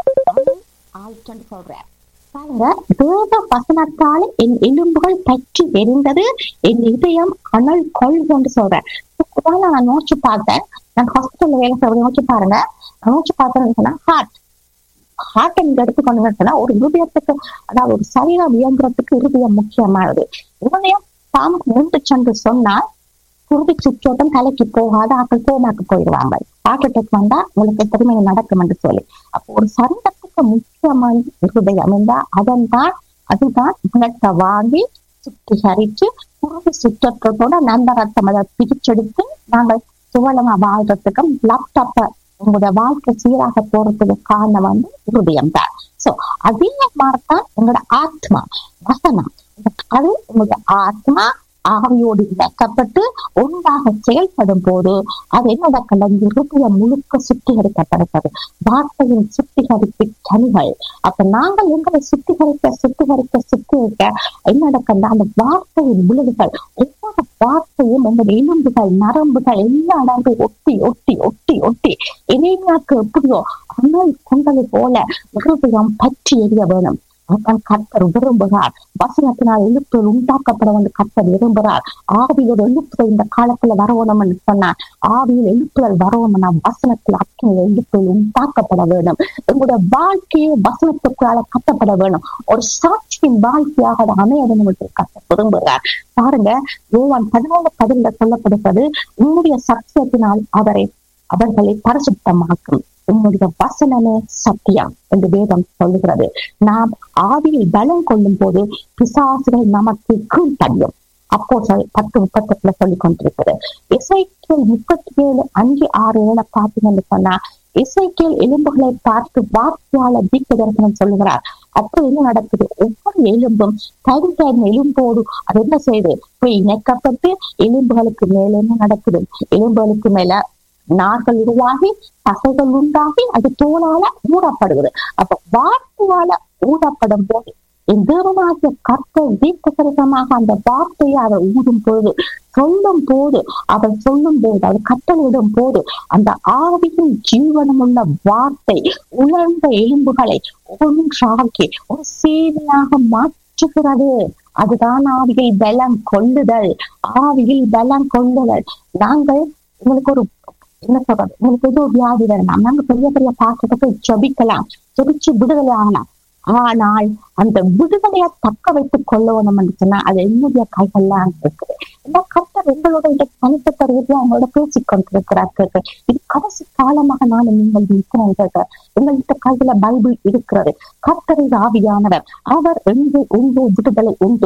ஆயிற்றுன்னு சொல்ற பாருங்க தேவ வசனத்தால் என் எலும்புகள் பற்றி எரிந்தது என் இதயம் அனல் கொள்கொண்டு சொல்றேன் இதெல்லாம் நான் நோச்சு பார்த்தேன் நான் ஹாஸ்பிட்டல்ல வேலை செய்ய நோச்சு பாருங்க நோச்சு பார்த்தேன்னு சொன்னா ஹார்ட் ஹார்ட் நீங்க எடுத்துக்கொண்டு சொன்னா ஒரு இருதயத்துக்கு அதாவது ஒரு சரீரம் இயங்குறதுக்கு இருதயம் முக்கியமானது இருதயம் பாம்பு நின்றுச்சென்று சொன்னால் குருதி சுற்றோட்டம் தலைக்கு போகாத ஆக்கள் கோமாக்கு போயிடுவாங்க ஹார்ட் அட்டாக் வந்தா உங்களுக்கு திரும்ப நடக்கும் என்று சொல்லி அப்போ ஒரு சரீரத்துக்கு முக்கியமான இருதயம் இருந்தா அதன் தான் அதுதான் குணத்தை வாங்கி சுத்திகரிச்சு குருதி சுற்றத்தோட நல்ல ரத்தம் அதை பிரிச்செடுத்து நாங்கள் சுவலமா வாழ்றதுக்கும் லேப்டாப்ப உங்களுடைய வாழ்க்கை சீராக போறதுக்கு காரணம் வந்து இருதயம் தான் சோ அதே மாதிரிதான் உங்களோட ஆத்மா வசனம் அது உங்களுடைய ஆத்மா ஆவியோடு இணைக்கப்பட்டு ஒன்றாக செயல்படும் போது அது என்ன நடக்கல இருதயம் முழுக்க சுத்திகரிக்கப்படுகிறது வார்த்தையின் சுத்திகரிப்பு கனிகள் அப்ப நாங்கள் எங்களை சுத்திகரிக்க சுத்திகரிக்க சுத்திகரிக்க என்ன நடக்கல அந்த வார்த்தையின் விழுதுகள் ஒவ்வொரு வார்த்தையும் உங்கள் எலும்புகள் நரம்புகள் எல்லா இடங்கள் ஒட்டி ஒட்டி ஒட்டி ஒட்டி இணையாக்கு எப்படியோ அனல் கொண்டது போல இருதயம் பற்றி எரிய வேணும் அதான் கர்த்தர் விரும்புகிறார் வசனத்தினால் எழுப்புதல் உண்டாக்கப்பட வந்து கர்த்தர் விரும்புகிறார் ஆவியோட எழுப்புதல் இந்த காலத்துல வரணும்னு சொன்னார் ஆவியில் எழுப்புதல் வரணும்னா வசனத்தில் அத்தனை எழுப்புதல் உண்டாக்கப்பட வேண்டும் உங்களுடைய வாழ்க்கையை வசனத்துக்குள்ளால கட்டப்பட வேணும் ஒரு சாட்சியின் வாழ்க்கையாக அது அமைய வேண்டும் என்று கர்த்தர் விரும்புகிறார் பாருங்க யோவான் பதினோரு பதில சொல்லப்படுகிறது உன்னுடைய சத்தியத்தினால் அவரை அவர்களை பரிசுத்தமாக்கும் உன்னுடைய வசனமே சத்தியம் என்று வேதம் சொல்லுகிறது நாம் ஆவியில் பலம் கொள்ளும் போது பிசாசுகள் நமக்கு கீழ்ப்படியும் அப்போ பத்து முப்பத்தெட்டுல சொல்லிக் கொண்டிருக்கிறது இசைக்கேல் முப்பத்தி ஏழு அஞ்சு ஆறு ஏழை பார்த்தீங்கன்னு சொன்னா இசைக்கேல் எலும்புகளை பார்த்து வார்த்தையால தீர்க்க தரிசனம் சொல்லுகிறார் அப்போ என்ன நடக்குது ஒவ்வொரு எலும்பும் தனித்தன் எலும்போடு அது என்ன செய்யுது போய் இணைக்கப்பட்டு எலும்புகளுக்கு மேல என்ன நடக்குது எலும்புகளுக்கு மேல நார்கள் உருவாகி தசைகள் உண்டாகி அது தோளால ஊறப்படுகிறது அப்ப வார்த்தையால ஊறப்படும் போது என் தேவனாகிய கர்த்தர் தீர்க்கசரிசமாக அந்த வார்த்தையை அவர் ஊடும் பொழுது சொல்லும் போது அவர் சொல்லும் போது அவர் கட்டளையிடும் போது அந்த ஆவியின் ஜீவனம் உள்ள வார்த்தை உலர்ந்த எலும்புகளை ஒன்றாக்கி ஒரு சேவையாக மாற்றுகிறது அதுதான் ஆவியில் பலம் கொள்ளுதல் ஆவியில் பலம் கொள்ளுதல் நாங்கள் எங்களுக்கு ஒரு என்ன சொல்றது உங்களுக்கு ஏதோ வியாதி வேணாம் நாங்க பெரிய பெரிய பாக்கிறதுக்கு ஜபிக்கலாம் ஜபிச்சு விடுதலை ஆகலாம் ஆனால் அந்த விடுதலையை தக்க வைத்துக் கொள்ளணும் சொன்னா அது என்னுடைய கைகள்ல இருக்குது இந்த கர்த்தர் எங்களோட இந்த தனிப்பட்ட ரீதியா அவங்களோட பேசிக் கொண்டிருக்கிறார் கேட்க இது கடைசி காலமாக நானும் நீங்கள் இருக்கிறோம் கேட்க எங்கள்கிட்ட கையில பைபிள் இருக்கிறது கர்த்தரை ஆவியானவர் அவர் எங்கே உண்டு விடுதலை உண்டு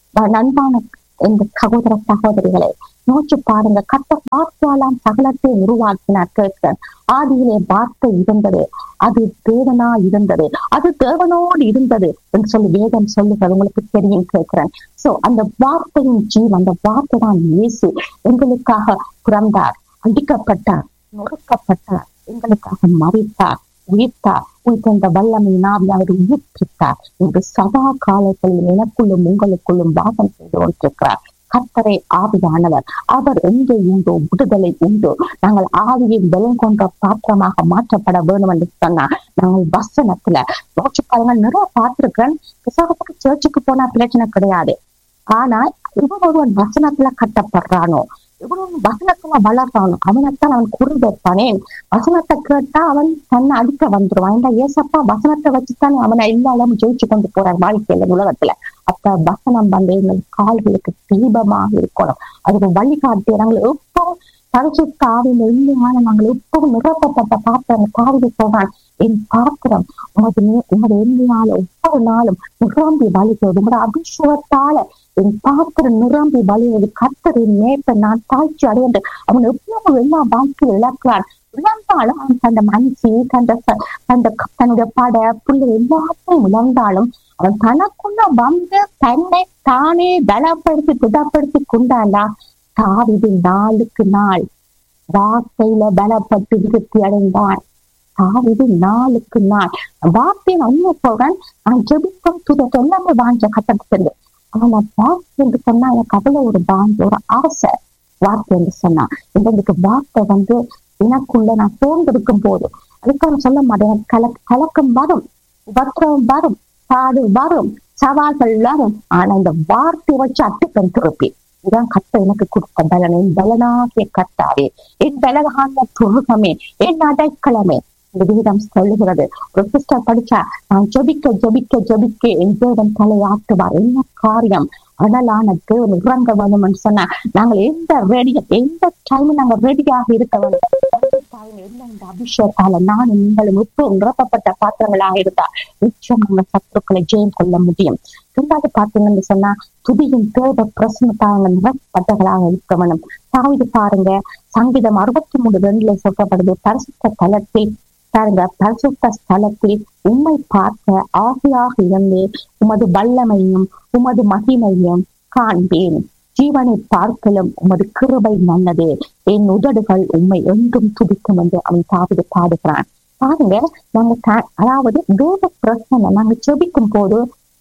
நண்பான இந்த சகோதர சகோதரிகளை நோக்கி பாருங்க கத்த வார்த்தையாலாம் சகலத்தை உருவாக்கினார் கேட்கிறேன் ஆதியிலே வார்த்தை இருந்தது அது தேவனா இருந்தது அது தேவனோடு இருந்தது என்று சொல்லி வேதம் சொல்லுகிறது உங்களுக்கு தெரியும் கேட்கிறேன் சோ அந்த வார்த்தையின் ஜீவன் அந்த வார்த்தை தான் இயேசு எங்களுக்காக பிறந்தார் அடிக்கப்பட்டார் நொறுக்கப்பட்டார் எங்களுக்காக மறித்தார் உயிர்த்தார் உயிர்த்த வல்லமை நாவி அவர் உயிர்ப்பித்தார் என்று சதா காலத்தில் எனக்குள்ளும் உங்களுக்குள்ளும் வாதம் செய்து கொண்டிருக்கிறார் கத்தரை ஆவியானவர் அவர் எங்கே உண்டோ விடுதலை உண்டோ நாங்கள் ஆவியின் பலம் கொண்ட பாத்திரமாக மாற்றப்பட வேண்டும் என்று சொன்னார் நாங்கள் வசனத்துல யோசிச்சு பாருங்க நிறைய பார்த்திருக்கேன் விசாகத்துக்கு சர்ச்சுக்கு போனா பிரச்சனை கிடையாது ஆனா இவன் ஒருவன் வசனத்துல கட்டப்படுறானோ இவன் வசனத்துல வளர்றானோ அவனைத்தான் அவன் குறி வைப்பானே வசனத்தை கேட்டா அவன் தன்னை அடிக்க வந்துருவான் ஏன்டா ஏசப்பா வசனத்தை வச்சுத்தானே அவனை எல்லாரும் ஜெயிச்சு கொண்டு போறார் வாழ்க்கையில உலகத்துல அப்ப வசனம் வந்து எங்கள் கால்களுக்கு தீபமாக இருக்கணும் அதுக்கு வழிகாட்டி நாங்கள் எப்பவும் பரிசுத்த ஆவியில இல்லையான நாங்கள் எப்பவும் நிரப்பப்பட்ட பாத்திரம் காவிரி சொல்றான் என் பாத்திரம் உமது உமது எண்ணியால ஒவ்வொரு நாளும் நிரம்பி வழிகிறது உங்களோட அபிஷேகத்தால என் பாத்திரம் நிரம்பி வழிவது கத்தரின் நேற்ற நான் தாழ்ச்சி அடைந்து அவன் எவ்வளவு எல்லா வாழ்க்கையில் இழக்கிறான் இழந்தாலும் அவன் தந்த மனசு தந்த தந்த தன்னுடைய பட புள்ளி எல்லாத்தையும் இழந்தாலும் அவன் தனக்குள்ள வந்து தன்னை தானே பலப்படுத்தி திடப்படுத்தி கொண்டாண்டா தாவிது நாளுக்கு நாள் வார்த்தையில பலப்பட்டு விருத்தி அடைந்தான் தாவிது நாளுக்கு நாள் வார்த்தை உண்மை சொல்றேன் நான் ஜெபிக்கும் துதத்தை எல்லாமே வாஞ்ச கட்டத்துக்கு ஆனா வார்த்தை என்று சொன்னா எனக்கு அவ்வளவு ஒரு வாஞ்ச ஒரு ஆசை வார்த்தை என்று சொன்னா இந்த வார்த்தை வந்து எனக்குள்ள நான் சோர்ந்திருக்கும் போது அதுக்காக சொல்ல மாட்டேன் கல கலக்கம் வரும் பத்திரம் வரும் பாடு வரும் சவால்கள் வரும் ஆனா இந்த வார்த்தை வச்சு அட்டுப்பெண் திருப்பி இதான் கத்த எனக்கு கொடுத்த பலன் என் பலனாகிய கத்தாவே என் பலகான துருகமே என் அடைக்கலமே இந்த விகிதம் சொல்லுகிறது ஒரு சிஸ்டர் படிச்சா நான் ஜபிக்க ஜபிக்க ஜபிக்க என் தேவன் தலையாட்டுவார் என்ன காரியம் அனலான தேவன் இறங்க வேணும்னு சொன்னா நாங்கள் எந்த ரெடி எந்த டைம் நாங்க ரெடியாக இருக்க வேண்டும் என்ன இந்த அபிஷேகத்தால நானும் நீங்களும் உப்பு நிரப்பப்பட்ட பாத்திரங்களாக இருந்தா நிச்சயம் நம்ம சத்துருக்களை ஜெயம் கொள்ள முடியும் ரெண்டாவது பாத்தீங்கன்னு சொன்னா துதியின் தேவ பிரசனத்தாங்க நிரப்பட்டவர்களாக இருக்க வேணும் தாவிது பாருங்க சங்கீதம் அறுபத்தி மூணு ரெண்டுல சொல்லப்படுது பரிசுத்த தலத்தில் பாருங்க பரிசுத்த ஸ்தலத்தில் உம்மை பார்க்க ஆசையாக இருந்து உமது வல்லமையும் உமது மகிமையும் காண்பேன் ஜீவனை பார்க்கலும் உமது கிருபை நல்லது என் உதடுகள் உண்மை என்றும் துடிக்கும் என்று அவன் தாவிது பாடுகிறான் பாருங்க நாங்க அதாவது தேவ பிரசனை நாங்க செபிக்கும் போது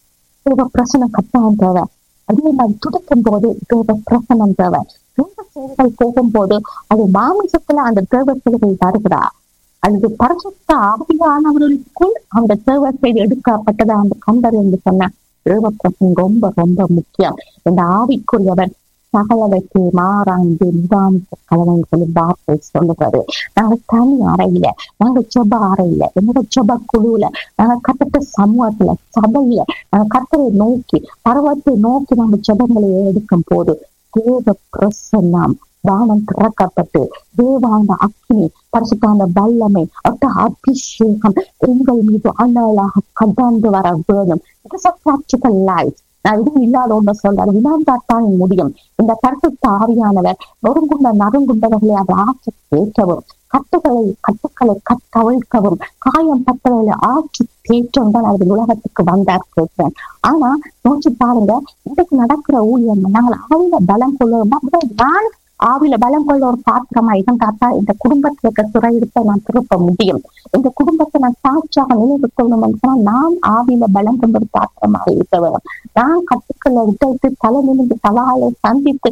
தேவ பிரசனம் கட்டாயம் தேவை அதே மாதிரி துடிக்கும் போது தேவ பிரசனம் தேவை தேவ செயல்கள் போகும்போது அது மாமிசத்துல அந்த தேவ செயல்கள் வருகிறா அல்லது பரிசுத்த ஆவியானவர்களுக்குள் அந்த தேவ செய்தி எடுக்கப்பட்டதா அந்த கண்டர் என்று சொன்ன தேவ பிரசனம் ரொம்ப ரொம்ப முக்கியம் இந்த ஆவிக்குரியவர் சகலவைக்கு மாறாந்து நிதானித்த கலவன் சொல்லி வார்த்தை சொல்லுகிறது நாங்க தனி அறையில நாங்க செப அறையில என்னோட செப குழுவுல நாங்க கத்தட்ட சமூகத்துல சபையில நாங்க கத்தரை நோக்கி பருவத்தை நோக்கி நாங்க செபங்களை எடுக்கும் போது தேவ பிரசன்னம் வானம் திறக்கப்பட்டு தேவாந்த அக்னி பரிசுத்தான வல்லமை அட்ட அபிஷேகம் எங்கள் மீது அண்ணலாக கடந்து வர வேணும் இட்ஸ் அ ப்ராக்டிக்கல் லைஃப் நான் இதுவும் இல்லாத ஒன்று சொல்றாரு வினாந்தாத்தான் முடியும் இந்த பரிசுத்த ஆவியானவர் நொறுங்குண்ட நறுங்குண்டவர்களை அதை ஆட்சி தேற்றவும் கட்டுகளை கட்டுக்களை கட்டவிழ்க்கவும் காயம் பட்டவர்களை ஆட்சி தேற்றம் தான் அவர் உலகத்துக்கு வந்தார் கேட்கிறேன் ஆனா நோக்கி பாருங்க இன்றைக்கு நடக்கிற ஊழியம் நாங்கள் ஆவில பலம் கொள்ளுவோம் நான் ஆவில பலம் கொள்ள ஒரு பாத்திரமா இருந்தாத்தா இந்த குடும்பத்துல இருக்க துறையிடுத்த நான் திருப்ப முடியும் இந்த குடும்பத்தை நான் சாட்சியாக நிலைநிறுத்தணும் சொன்னா நான் ஆவில பலம் கொண்ட ஒரு பாத்திரமாக இருக்க வேண்டும் நான் கட்டுக்களை விட்டு தலை நிமிந்து சவாலை சந்தித்து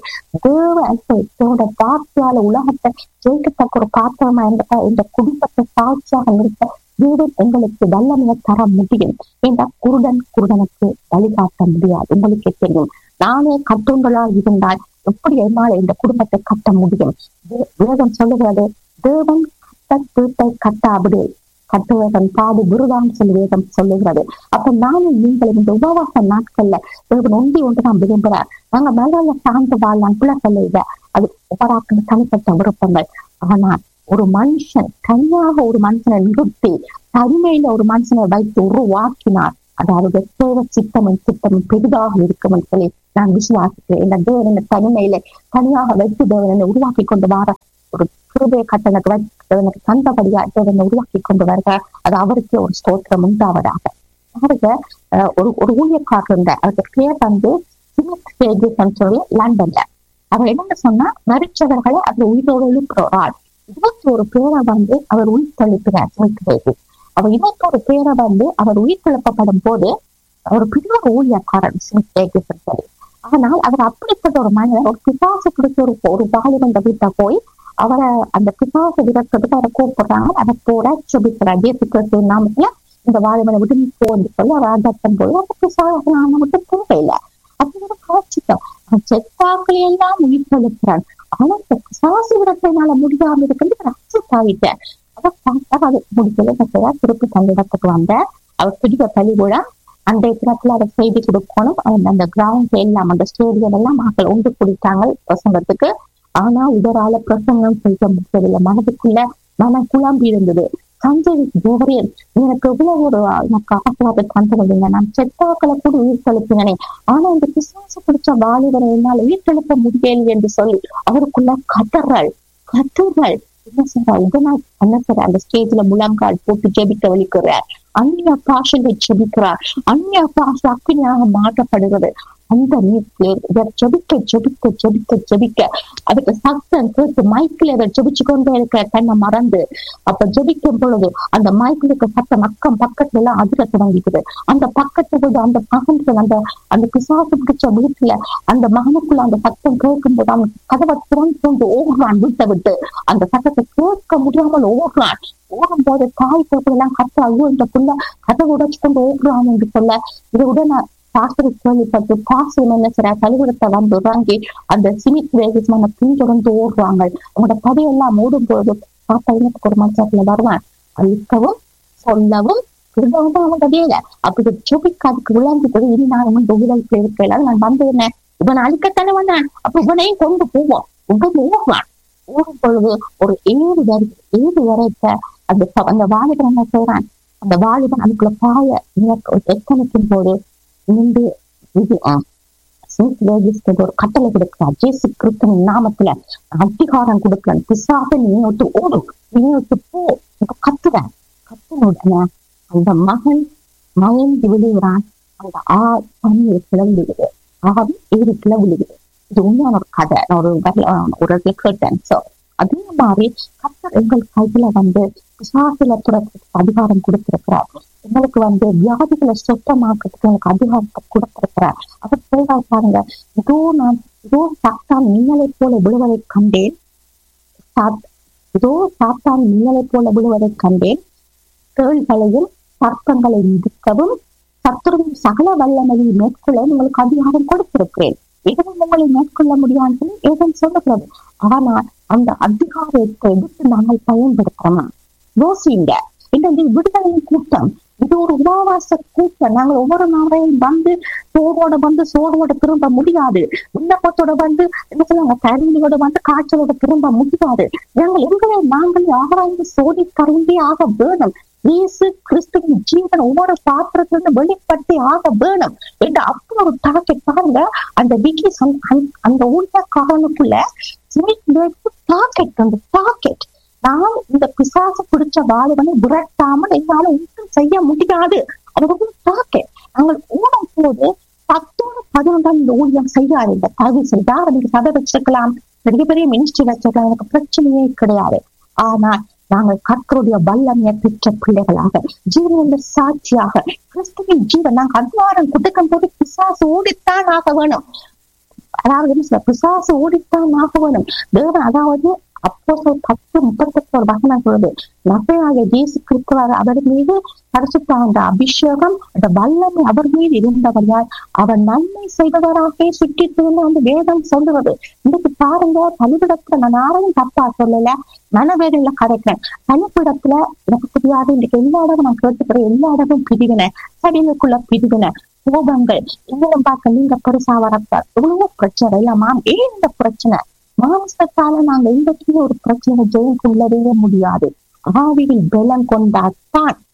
தேவ வார்த்தையால உலகத்தை ஜெயிக்கத்தக்க ஒரு பாத்திரமா இருந்த இந்த குடும்பத்தை சாட்சியாக நிறுத்த தேவன் எங்களுக்கு வல்லமையை தர முடியும் இந்த குருடன் குருடனுக்கு வழிகாட்ட முடியாது உங்களுக்கே தெரியும் நானே கட்டுண்டலால் இருந்தால் எப்படி என்னால் இந்த குடும்பத்தை கட்ட முடியும் வேதம் சொல்லுகிறது தேவன் கட்ட வீட்டை கட்டாவிடு கட்டுவதன் பாடு குருதான் சொல்லி வேதம் சொல்லுகிறது அப்ப நானும் நீங்களும் இந்த உபவாச நாட்கள்ல தேவன் ஒன்றி ஒன்று நான் விரும்புறார் நாங்க மேல சார்ந்து வாழலாம் பிள்ளை இல்லை அது உபராக்கு தனிப்பட்ட விருப்பங்கள் ஆனால் ஒரு மனுஷன் தனியாக ஒரு மனுஷனை நிறுத்தி தனிமையில ஒரு மனுஷனை வைத்து உருவாக்கினார் அதாவது தேவ சித்தமும் திட்டமும் பெரிதாக இருக்கும் என்று சொல்லி நான் விசுவாசிக்கிறேன் இந்த தேவன தனிமையில தனியாக வைத்து தேவனை உருவாக்கி கொண்டு வர ஒரு கிருபை கட்டணக்கு தேவனுக்கு தந்தபடியா தேவனை உருவாக்கி கொண்டு வருக அது அவருக்கு ஒரு ஸ்தோத்திரம் உண்டாவதாக பாருங்க அஹ், ஒரு ஒரு ஊழியக்காரர் இருந்தார் அவருக்கு பேர் வந்து ஸ்மித் ஹேகிசன் சொல்லி லண்டன்ல அவர் என்ன சொன்னா மறிச்சவர்களை அவர் உயிரோடு எழுப்புற ஒரு ஆள் இருபத்தி ஒரு பேரை வந்து அவர் உயிர் தெளிக்கிறார் ஸ்மித் ஹேகிஸ் அவர் இருபத்தி ஒரு பேரை வந்து அவர் உயிர் தெளிப்பப்படும் போது ஒரு பெரிய ஒரு ஊழியக்காரன் ஸ்மித் ஹேகிசன் சொல்லி ஆனால் அவர் அப்படிப்பட்ட ஒரு மனிதர் ஒரு பிசாசு பிடிச்ச ஒரு ஒரு வாலிபந்த வீட்டை போய் அவரை அந்த பிசாசு விரட்டுறதுக்கு அவரை கூப்பிடுறாங்க அதை போட சுபிக்கிறார் ஜேசு கிறிஸ்து நாமத்துல இந்த வாலிபனை விட்டு நீ போன்னு சொல்லி அவர் அதட்டும் போது அந்த பிசாசு நாம விட்டு தேவையில்லை அப்படிங்கிற காட்சிக்கும் அவன் செத்தாக்களை எல்லாம் உயிர் தெளிக்கிறான் ஆனா இந்த பிசாசு விரட்டினால முடியாம இருக்கிறது ரசித்தாவிட்டேன் அதை பார்த்தா அது முடிக்கல என்ன திருப்பி தன்னிடத்துக்கு வந்த அவர் பிடிக்க பலி கூட அந்த இடத்துல அதை செய்தி கொடுக்கணும் அந்த- அந்த கிரவுண்ட் எல்லாம் அந்த ஸ்டேடியம் எல்லாம் மக்கள் ஒன்று குடித்தாங்க பிரசங்கத்துக்கு ஆனா இவரால பிரசங்கம் செய்ய முடியவில்லை மனதுக்குள்ள மனம் குழம்பி இருந்தது சஞ்சய் தேவரேன் எனக்கு இவ்வளவு ஒரு எனக்கு ஆசீர்வாத தந்துருந்தீங்க நான் செத்தாக்களை கூட உயிர் செலுத்தினே ஆனா இந்த பிசாசு பிடிச்ச வாலிபரை என்னால் உயிர் செலுத்த முடியல என்று சொல்லி அவருக்குள்ள கதறல் கதறல் என்ன செய்யறார் உடனே என்ன செய்யறார் அந்த ஸ்டேஜ்ல முழங்கால் போட்டு ஜெபிக்க வலிக்கிறார் அந்நிய பாஷையை ஜெபிக்கிறார் அந்நிய பாஷை அக்கினியாக மாற்றப்படுகிறது அந்த நேரத்தில் இவர் ஜெபிக்க ஜெபிக்க ஜெபிக்க ஜெபிக்க அதுக்கு சத்தம் கேட்டு மைக்கில் இவர் ஜெபிச்சு கொண்டே இருக்க தன்னை மறந்து அப்ப ஜெபிக்கும் பொழுது அந்த மைக்கில் இருக்க சத்தம் அக்கம் பக்கத்துல எல்லாம் அதிர தொடங்கிக்குது அந்த பக்கத்தை விட அந்த மகனுக்கு அந்த அந்த பிசாசு பிடிச்ச வீட்டுல அந்த மகனுக்குள்ள அந்த சத்தம் கேட்கும் போது அவன் கதவை திறந்து கொண்டு ஓடுறான் வீட்டை விட்டு அந்த சத்தத்தை கேட்க முடியாமல் ஓடுறான் ஓடும் போது தாய் போட்டதெல்லாம் கத்த ஐயோ இந்த புள்ள கதவை உடைச்சு கொண்டு ஓடுறான் என்று சொல்ல இது உடனே பாஸ்டர் கேள்விப்பட்டு பாஸ்டர் என்ன செய்யற கழிவிடத்தை வந்து இறங்கி அந்த சிமித் வேகமான பின்தொடர்ந்து ஓடுறாங்க அவங்களோட கதையெல்லாம் ஓடும் போது பார்த்தா எனக்கு ஒரு மனுஷத்துல வருவான் அழிக்கவும் சொல்லவும் திரும்பவும் அவங்க வேலை அப்படி ஜெபிக்க அதுக்கு விளங்கிட்டு இனி நான் வந்து உயிரிழப்பு இருக்கல நான் வந்து என்ன இவன் அழிக்கத்தானே வந்தான் அப்ப இவனையும் கொண்டு போவோம் உடனே ஓடுவான் ஓடும் பொழுது ஒரு ஏழு வரை ஏழு வரைத்த அந்த ச- அந்த வாலிபன் என்ன செய்யறான் அந்த வாலிபன் அதுக்குள்ள பாய எத்தனைக்கும் போது நின்று இது ஆஹ், ஸ்மித் வேகிஸ்க்கு ஒரு கட்டளை கொடுக்கிறார் ஜேசு கிறிஸ்துவின் நாமத்துல அதிகாரம் கொடுக்கிறேன் பிசாசை நீ விட்டு ஓடும் நீ விட்டு போ இப்ப கத்துறேன் கத்துன உடனே அந்த மகன் மயங்கி விழுகிறான் அந்த ஆ தண்ணீர் கிளம்புகிறது ஆவி ஏறி கிளம்புகிறது இது உண்மையான ஒரு கதை நான் ஒரு வரல- ஒரு இடத்துல கேட்டேன் சோ அதே மாதிரி கத்தர் எங்கள் கையில வந்து பிசாசில துறக்கிறதுக்கு அதிகாரம் கொடுத்திருக்கிறார் எங்களுக்கு வந்து வியாதிகளை சுத்தமாக்கிறதுக்கு எனக்கு அதிகாரத்தை கொடுத்திருக்கிறார் அவர் சொல்றாரு பாருங்க இதோ நான் இதோ சாத்தான் மின்னலை போல விழுவதை கண்டேன் சாத்- இதோ சாத்தான் மின்னலை போல விழுவதை கண்டேன் தேள்களையும் சர்ப்பங்களை மிதிக்கவும் சத்துருவின் சகல வல்லமையை மேற்கொள்ள உங்களுக்கு அதிகாரம் கொடுத்திருக்கிறேன் எதுவும் உங்களை மேற்கொள்ள முடியாதுன்னு சொல்லி ஏதும் சொல்லக்கூடாது ஆனால் அந்த அதிகாரத்தை எடுத்து நாங்கள் பயன்படுத்தணுமா யோசிங்க இந்த விடுதலையின் கூட்டம் இது ஒரு உபவாச கூட்டம் நாங்கள் ஒவ்வொரு நாளையும் வந்து சோடோட வந்து சோடோட திரும்ப முடியாது விண்ணப்பத்தோட வந்து என்ன சொல்லுவாங்க கருவியோட வந்து காய்ச்சலோட திரும்ப முடியாது நாங்கள் எங்களை நாங்களே ஆராய்ந்து சோதி கரும்பி ஆக வேணும் இயேசு கிறிஸ்துவின் ஜீவன் ஒவ்வொரு பாத்திரத்திலிருந்து வெளிப்பட்டு ஆக வேணும் என்று அப்படி ஒரு டாக்கெட் பாருங்க அந்த விக்கி அந்த ஊழியக்காரனுக்குள்ள டாக்கெட் அந்த டாக்கெட் நான் இந்த பிசாசு பிடிச்ச வாலிபனை விரட்டாமல் என்னால ஒன்றும் செய்ய முடியாது அவருக்கு டாக்கெட் நாங்கள் ஓடும் போது பத்தோடு பதினொன்றாம் இந்த ஊழியம் செய்யாதீங்க தகுதி செய்தா நீங்க சதை வச்சிருக்கலாம் பெரிய பெரிய மினிஸ்ட்ரி வச்சிருக்கலாம் எனக்கு பிரச்சனையே கிடையாது ஆனால் நாங்கள் கர்த்தருடைய வல்லமையை பெற்ற பிள்ளைகளாக ஜீவனுடைய சாட்சியாக கிறிஸ்துவின் ஜீவன் நாங்கள் அதிகாரம் கொடுக்கும் போது பிசாசு ஓடித்தான் ஆக வேணும் அதாவது என்ன சொல்ல, பிசாசு ஓடித்தான் ஆக வேணும் தேவன் அதாவது அப்போ பத்து முப்பத்தெட்டு ஒரு வசனம் சொல்லுது நகையாக இயேசு கிறிஸ்துவார் அவர் மீது பரிசுத்த அந்த அபிஷேகம் அந்த வல்லமை அவர் மீது இருந்தவரையால் அவர் நன்மை செய்தவராக சுற்றி திரும்ப அந்த வேதம் சொல்லுவது இன்னைக்கு பாருங்க பலிபிடத்துல நான் யாரையும் தப்பா சொல்லல மனவேதனையில கரைக்கிறேன் பலிபிடத்துல எனக்கு தெரியாது இன்னைக்கு எல்லா இடமும் நான் கேட்டுக்கிறேன் எல்லா இடமும் பிரிவினை சடிலுக்குள்ள பிரிவினை கோபங்கள் இன்னும் பார்க்க நீங்க பெருசா வரப்ப இவ்வளவு பிரச்சனை இல்லம்மா ஏன் இந்த பிரச்சனை மாம்சத்தால நாங்க இன்றைக்கு ஒரு பிரச்சனை ஜெயம் கொள்ளவே முடியாது ஆவியில் பலம் கொண்டாத்தான்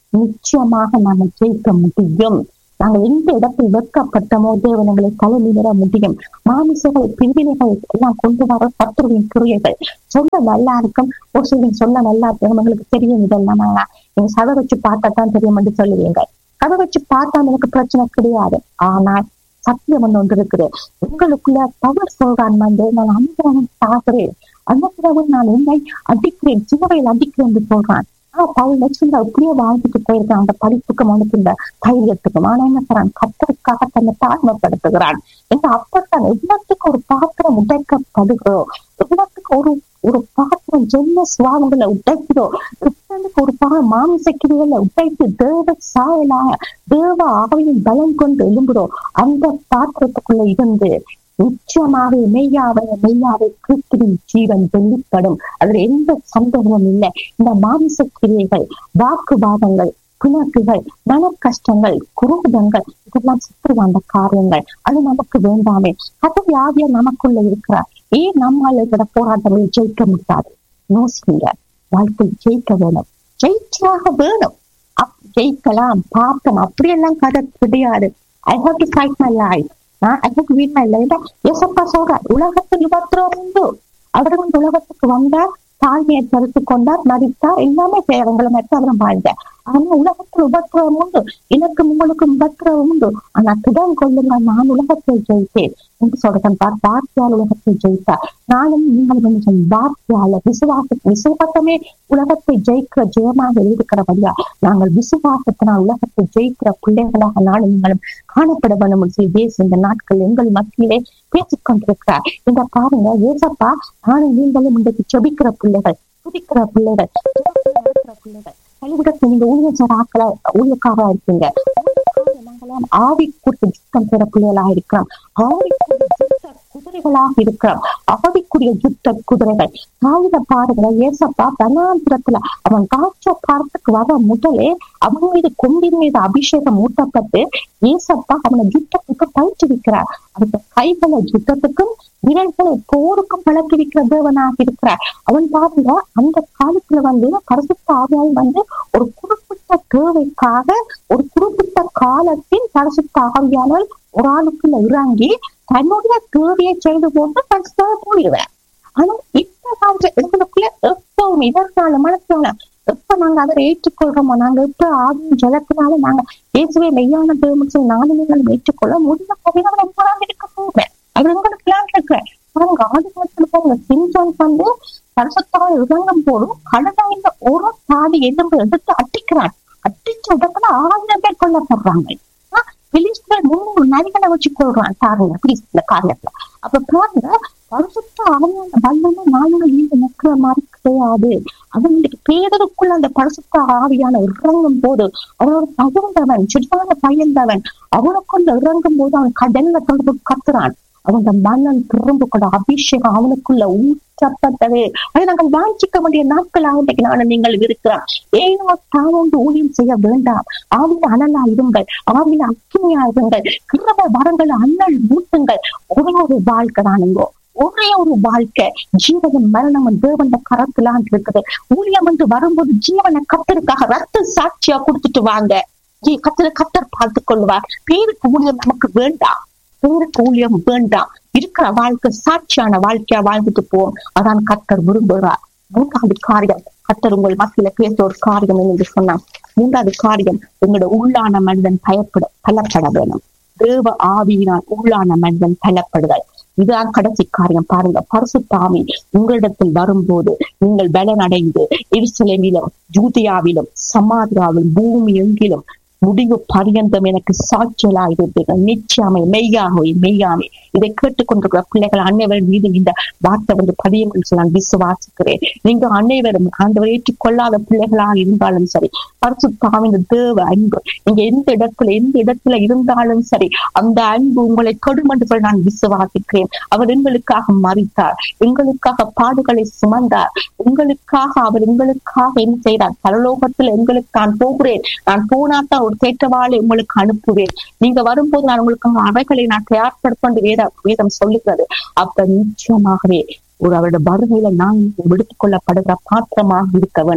நிச்சயமாக நாங்கள் ஜெயிக்க முடியும் நாங்கள் எந்த இடத்தில் வெட்கப்பட்டமோ தேவனங்களை தலைநிமிர முடியும் மாமிசங்கள் பிரிவினைகள் எல்லாம் கொண்டு வர பத்துருவின் கிரியைகள் சொல்ல நல்லா இருக்கும் ஒரு சிலர் சொல்ல நல்லா இருக்கும் உங்களுக்கு தெரியும் இதெல்லாம் எல்லாம். நீங்க சதை வச்சு பார்த்தா தான் தெரியும் என்று சொல்லுவீங்க கதை வச்சு பார்த்தா எனக்கு பிரச்சனை கிடையாது ஆனால் சத்தியம் ஒன்று ஒன்று இருக்குது உங்களுக்குள்ள பவர் சொல்றான் வந்து நான் அனுகிரகம் சாகிறேன் அனுகிரகம் நான் என்னை அடிக்கிறேன் சிவவையில் அடிக்கிறேன் என்று சொல்றான் ஆனா பவுல் லட்சம் அப்படியே வாழ்ந்துட்டு போயிருக்கான் அந்த படிப்புக்கும் அவனுக்கு இந்த தைரியத்துக்கும் ஆனா என்ன சொல்றான் கத்தருக்காக தன்னை தாழ்மைப்படுத்துகிறான் இந்த அப்பத்தான் எவ்வளவுக்கு ஒரு பாத்திரம் உடைக்கப்படுகிறோம் எவ்வளவுக்கு ஒரு ஒரு பாத்திரம் ஜென்ம சுவாவங்களை உடைக்கிறோம் எவ்வளவுக்கு ஒரு பா மாமிசக்கிரிகளை உடைத்து தேவ சாயலாக தேவ ஆவியின் பலம் கொண்டு எழும்புறோம் அந்த பாத்திரத்துக்குள்ள இருந்து நிச்சயமாக மெய்யாவை மெய்யாவை கிறிஸ்துவின் ஜீவன் வெளிப்படும் அதுல எந்த சந்தேகமும் இல்லை இந்த மாமிச கிரியைகள் வாக்குவாதங்கள் பிணக்குகள் மன கஷ்டங்கள் குரோதங்கள் இதெல்லாம் சுற்றுவாண்ட காரியங்கள் அது நமக்கு வேண்டாமே அது வியாதியா நமக்குள்ள இருக்கிறார் ஏன் நம்மால் இருக்கிற போராட்டங்களை ஜெயிக்க முடியாது யோசிங்க வாழ்க்கை ஜெயிக்க வேணும் ஜெயிச்சாக வேணும் அப் ஜெயிக்கலாம் பார்ப்போம் அப்படியெல்லாம் கதை கிடையாது I have to fight my life நான் எனக்கு வீட்ல இல்லை ஏசப்பா சொல்றார் உலகத்தில் உபத்திரம் உண்டு அவர் வந்து உலகத்துக்கு வந்தார் தாழ்மையை தடுத்து கொண்டார் மதித்தார் எல்லாமே சேவங்களை மட்டும் அவர் வாழ்ந்தார் ஆனா உலகத்தில் உபத்திரவம் உண்டு எனக்கும் உங்களுக்கும் உபத்திரவம் உண்டு ஆனா திடம் கொள்ளுங்க நான் உலகத்தை ஜெயித்தேன் என்று சொல்றேன் பார் வார்த்தையால் உலகத்தை ஜெயித்தார் நானும் நீங்கள் வந்து சொன்ன வார்த்தையால விசுவாச விசுவாசமே உலகத்தை ஜெயிக்கிற ஜெயமாக இருக்கிறபடியா நாங்கள் விசுவாசத்தினால் உலகத்தை ஜெயிக்கிற பிள்ளைகளாக நானும் நீங்களும் காணப்பட வேண்டும் என்று சொல்லி தேச இந்த நாட்கள் எங்கள் மத்தியிலே பேசிக் கொண்டிருக்கிறார் இந்த பாருங்க ஏசப்பா நானும் நீங்களும் இன்றைக்கு செபிக்கிற பிள்ளைகள் துதிக்கிற பிள்ளைகள் நடக்கிற பிள்ளைகள் பள்ளிக்கூடத்தில் நீங்க ஊழியர் ஆக்களா ஊழியக்காரா இருக்கீங்க நாங்களாம் ஆவி கூட்டு யுத்தம் பெற பிள்ளைகளா இருக்கிறோம் ஆவிக்குரிய யுத்த குதிரைகளாக இருக்கிறோம் ஆவிக்குரிய யுத்த குதிரைகள் ஆயுத பாருங்களை ஏசப்பா தனாந்திரத்துல அவன் காட்ச பாரத்துக்கு வர முதலே அவன் மீது கொம்பின் மீது அபிஷேகம் ஊட்டப்பட்டு ஏசப்பா அவனை யுத்தத்துக்கு பயிற்றுவிக்கிறார் அந்த கைகளை யுத்தத்துக்கும் விரல்களை போருக்கும் பழக்கிவிக்கிற தேவனாக இருக்கிறார் அவன் பாருங்க அந்த காலத்துல வந்து பரிசுத்த ஆவியால் வந்து ஒரு குறிப்பிட்ட தேவைக்காக ஒரு குறிப்பிட்ட காலத்தில் பரிசுத்த ஆவியாளர் ஒரு ஆளுக்குள்ள இறங்கி தன்னுடைய தேவையை செய்து போட்டு பரிசுத்தாக போடுகிறார் ஆனா இப்ப காலத்துல எங்களுக்குள்ள எப்பவும் இதற்கான மனசால எப்ப நாங்க அதை ஏற்றுக்கொள்றோமோ நாங்க எப்ப ஆவியும் ஜலத்தினால நாங்க இயேசுவே மெய்யான தேவன் சொல்லி நானும் நீங்களும் ஏற்றுக்கொள்ள முடிந்த பகுதிகளை போறாங்க இருக்க போவேன் அது உங்களுக்கு பிளான் இருக்கு பாருங்க ஆதி காலத்துல பாருங்க சிம்சன் வந்து பரிசுத்தாக இறங்கும் போதும் கடவுள் ஒரு பாதி எலும்பு எடுத்து அட்டிக்கிறான் அட்டிச்ச இடத்துல ஆயிரம் பேர் கொல்லப்படுறாங்க பிலிஸ்தர் முன்னூறு நரிகளை வச்சு கொள்றான் பாருங்க பிலிஸ்தல காரியத்துல அப்ப பாருங்க பரிசுத்த ஆவியான வல்லமை நாளும் நீங்க நிற்கிற மாதிரி கிடையாது அவனுக்கு பேதருக்குள்ள அந்த பரிசுத்த ஆவியான இறங்கும் போது அவனோட பகிர்ந்தவன் சிறுவான பயந்தவன் அவனுக்குள்ள இறங்கும் போது அவன் கடல்ல தொடர்பு கத்துறான் அவங்க மன்னன் திரும்ப கூட அபிஷேகம் அவனுக்குள்ள ஊற்றப்பட்டது அதை நாங்கள் வாஞ்சிக்க வேண்டிய நாட்களாக இன்றைக்கு நானும் நீங்கள் இருக்கிறோம் ஏனோ தானொன்று ஊழியம் செய்ய வேண்டாம் ஆவில அனலா இருங்கள் ஆவில அக்கினியா இருங்கள் கிரம வரங்கள் அண்ணல் மூட்டுங்கள் ஒரே ஒரு வாழ்க்கை தானுங்கோ ஒரே ஒரு வாழ்க்கை ஜீவனும் மரணமும் தேவன் கரத்துலான் இருக்குது ஊழியம் என்று வரும்போது ஜீவனை கத்தருக்காக ரத்த சாட்சியா கொடுத்துட்டு வாங்க கத்தர கத்தர் பார்த்துக் கொள்வார் பேருக்கு ஊழியம் நமக்கு வேண்டாம் பேருக்கு ஊழியம் வேண்டாம் இருக்கிற வாழ்க்கை சாட்சியான வாழ்க்கையா வாழ்ந்துட்டு போவோம் அதான் கத்தர் விரும்புகிறார் மூன்றாவது காரியம் கத்தர் உங்கள் மத்தியில பேச ஒரு காரியம் என்று சொன்னான் மூன்றாவது காரியம் உங்களோட உள்ளான மனிதன் பயப்பட பலப்பட வேணும் தேவ ஆவியினால் உள்ளான மனிதன் பலப்படுதல் இதுதான் கடைசி காரியம் பாருங்க பரிசுத்தாமி உங்களிடத்தில் வரும்போது நீங்கள் பலனடைந்து எருசலேமிலும் ஜூதியாவிலும் சமாதியாவிலும் பூமி எங்கிலும் முடிவு பரியந்தம் எனக்கு சாட்சியலா இருப்பீர்கள் நிச்சயமே மெய்யாகவே மெய்யாமே இதை கேட்டுக்கொண்டிருக்கிற பிள்ளைகள் அனைவரும் மீது இந்த வார்த்தை வந்து பதியுங்கள் சொல்லி நான் விசுவாசிக்கிறேன் நீங்க அனைவரும் ஆண்டவர் ஏற்றுக்கொள்ளாத பிள்ளைகளாக இருந்தாலும் சரி பரிசுத்தாவின் தேவ அன்பு நீங்க எந்த இடத்துல எந்த இடத்துல இருந்தாலும் சரி அந்த அன்பு உங்களை தொடும் என்று சொல்லி நான் விசுவாசிக்கிறேன் அவர் எங்களுக்காக மறித்தார் எங்களுக்காக பாடுகளை சுமந்தார் உங்களுக்காக அவர் எங்களுக்காக என்ன செய்தார் பரலோகத்தில் எங்களுக்கு நான் போகிறேன் நான் போனாத்தான் ஒரு தேற்றவாளை உங்களுக்கு அனுப்புவேன் நீங்க வரும்போது நான் உங்களுக்கு அவைகளை நான் தயார்படுத்த வேத வேதம் சொல்லுகிறது அப்ப நிச்சயமாகவே ஒரு அவருடைய வருகையில நான் எடுத்துக் கொள்ளப்படுகிற பாத்திரமாக இருக்க வேணும்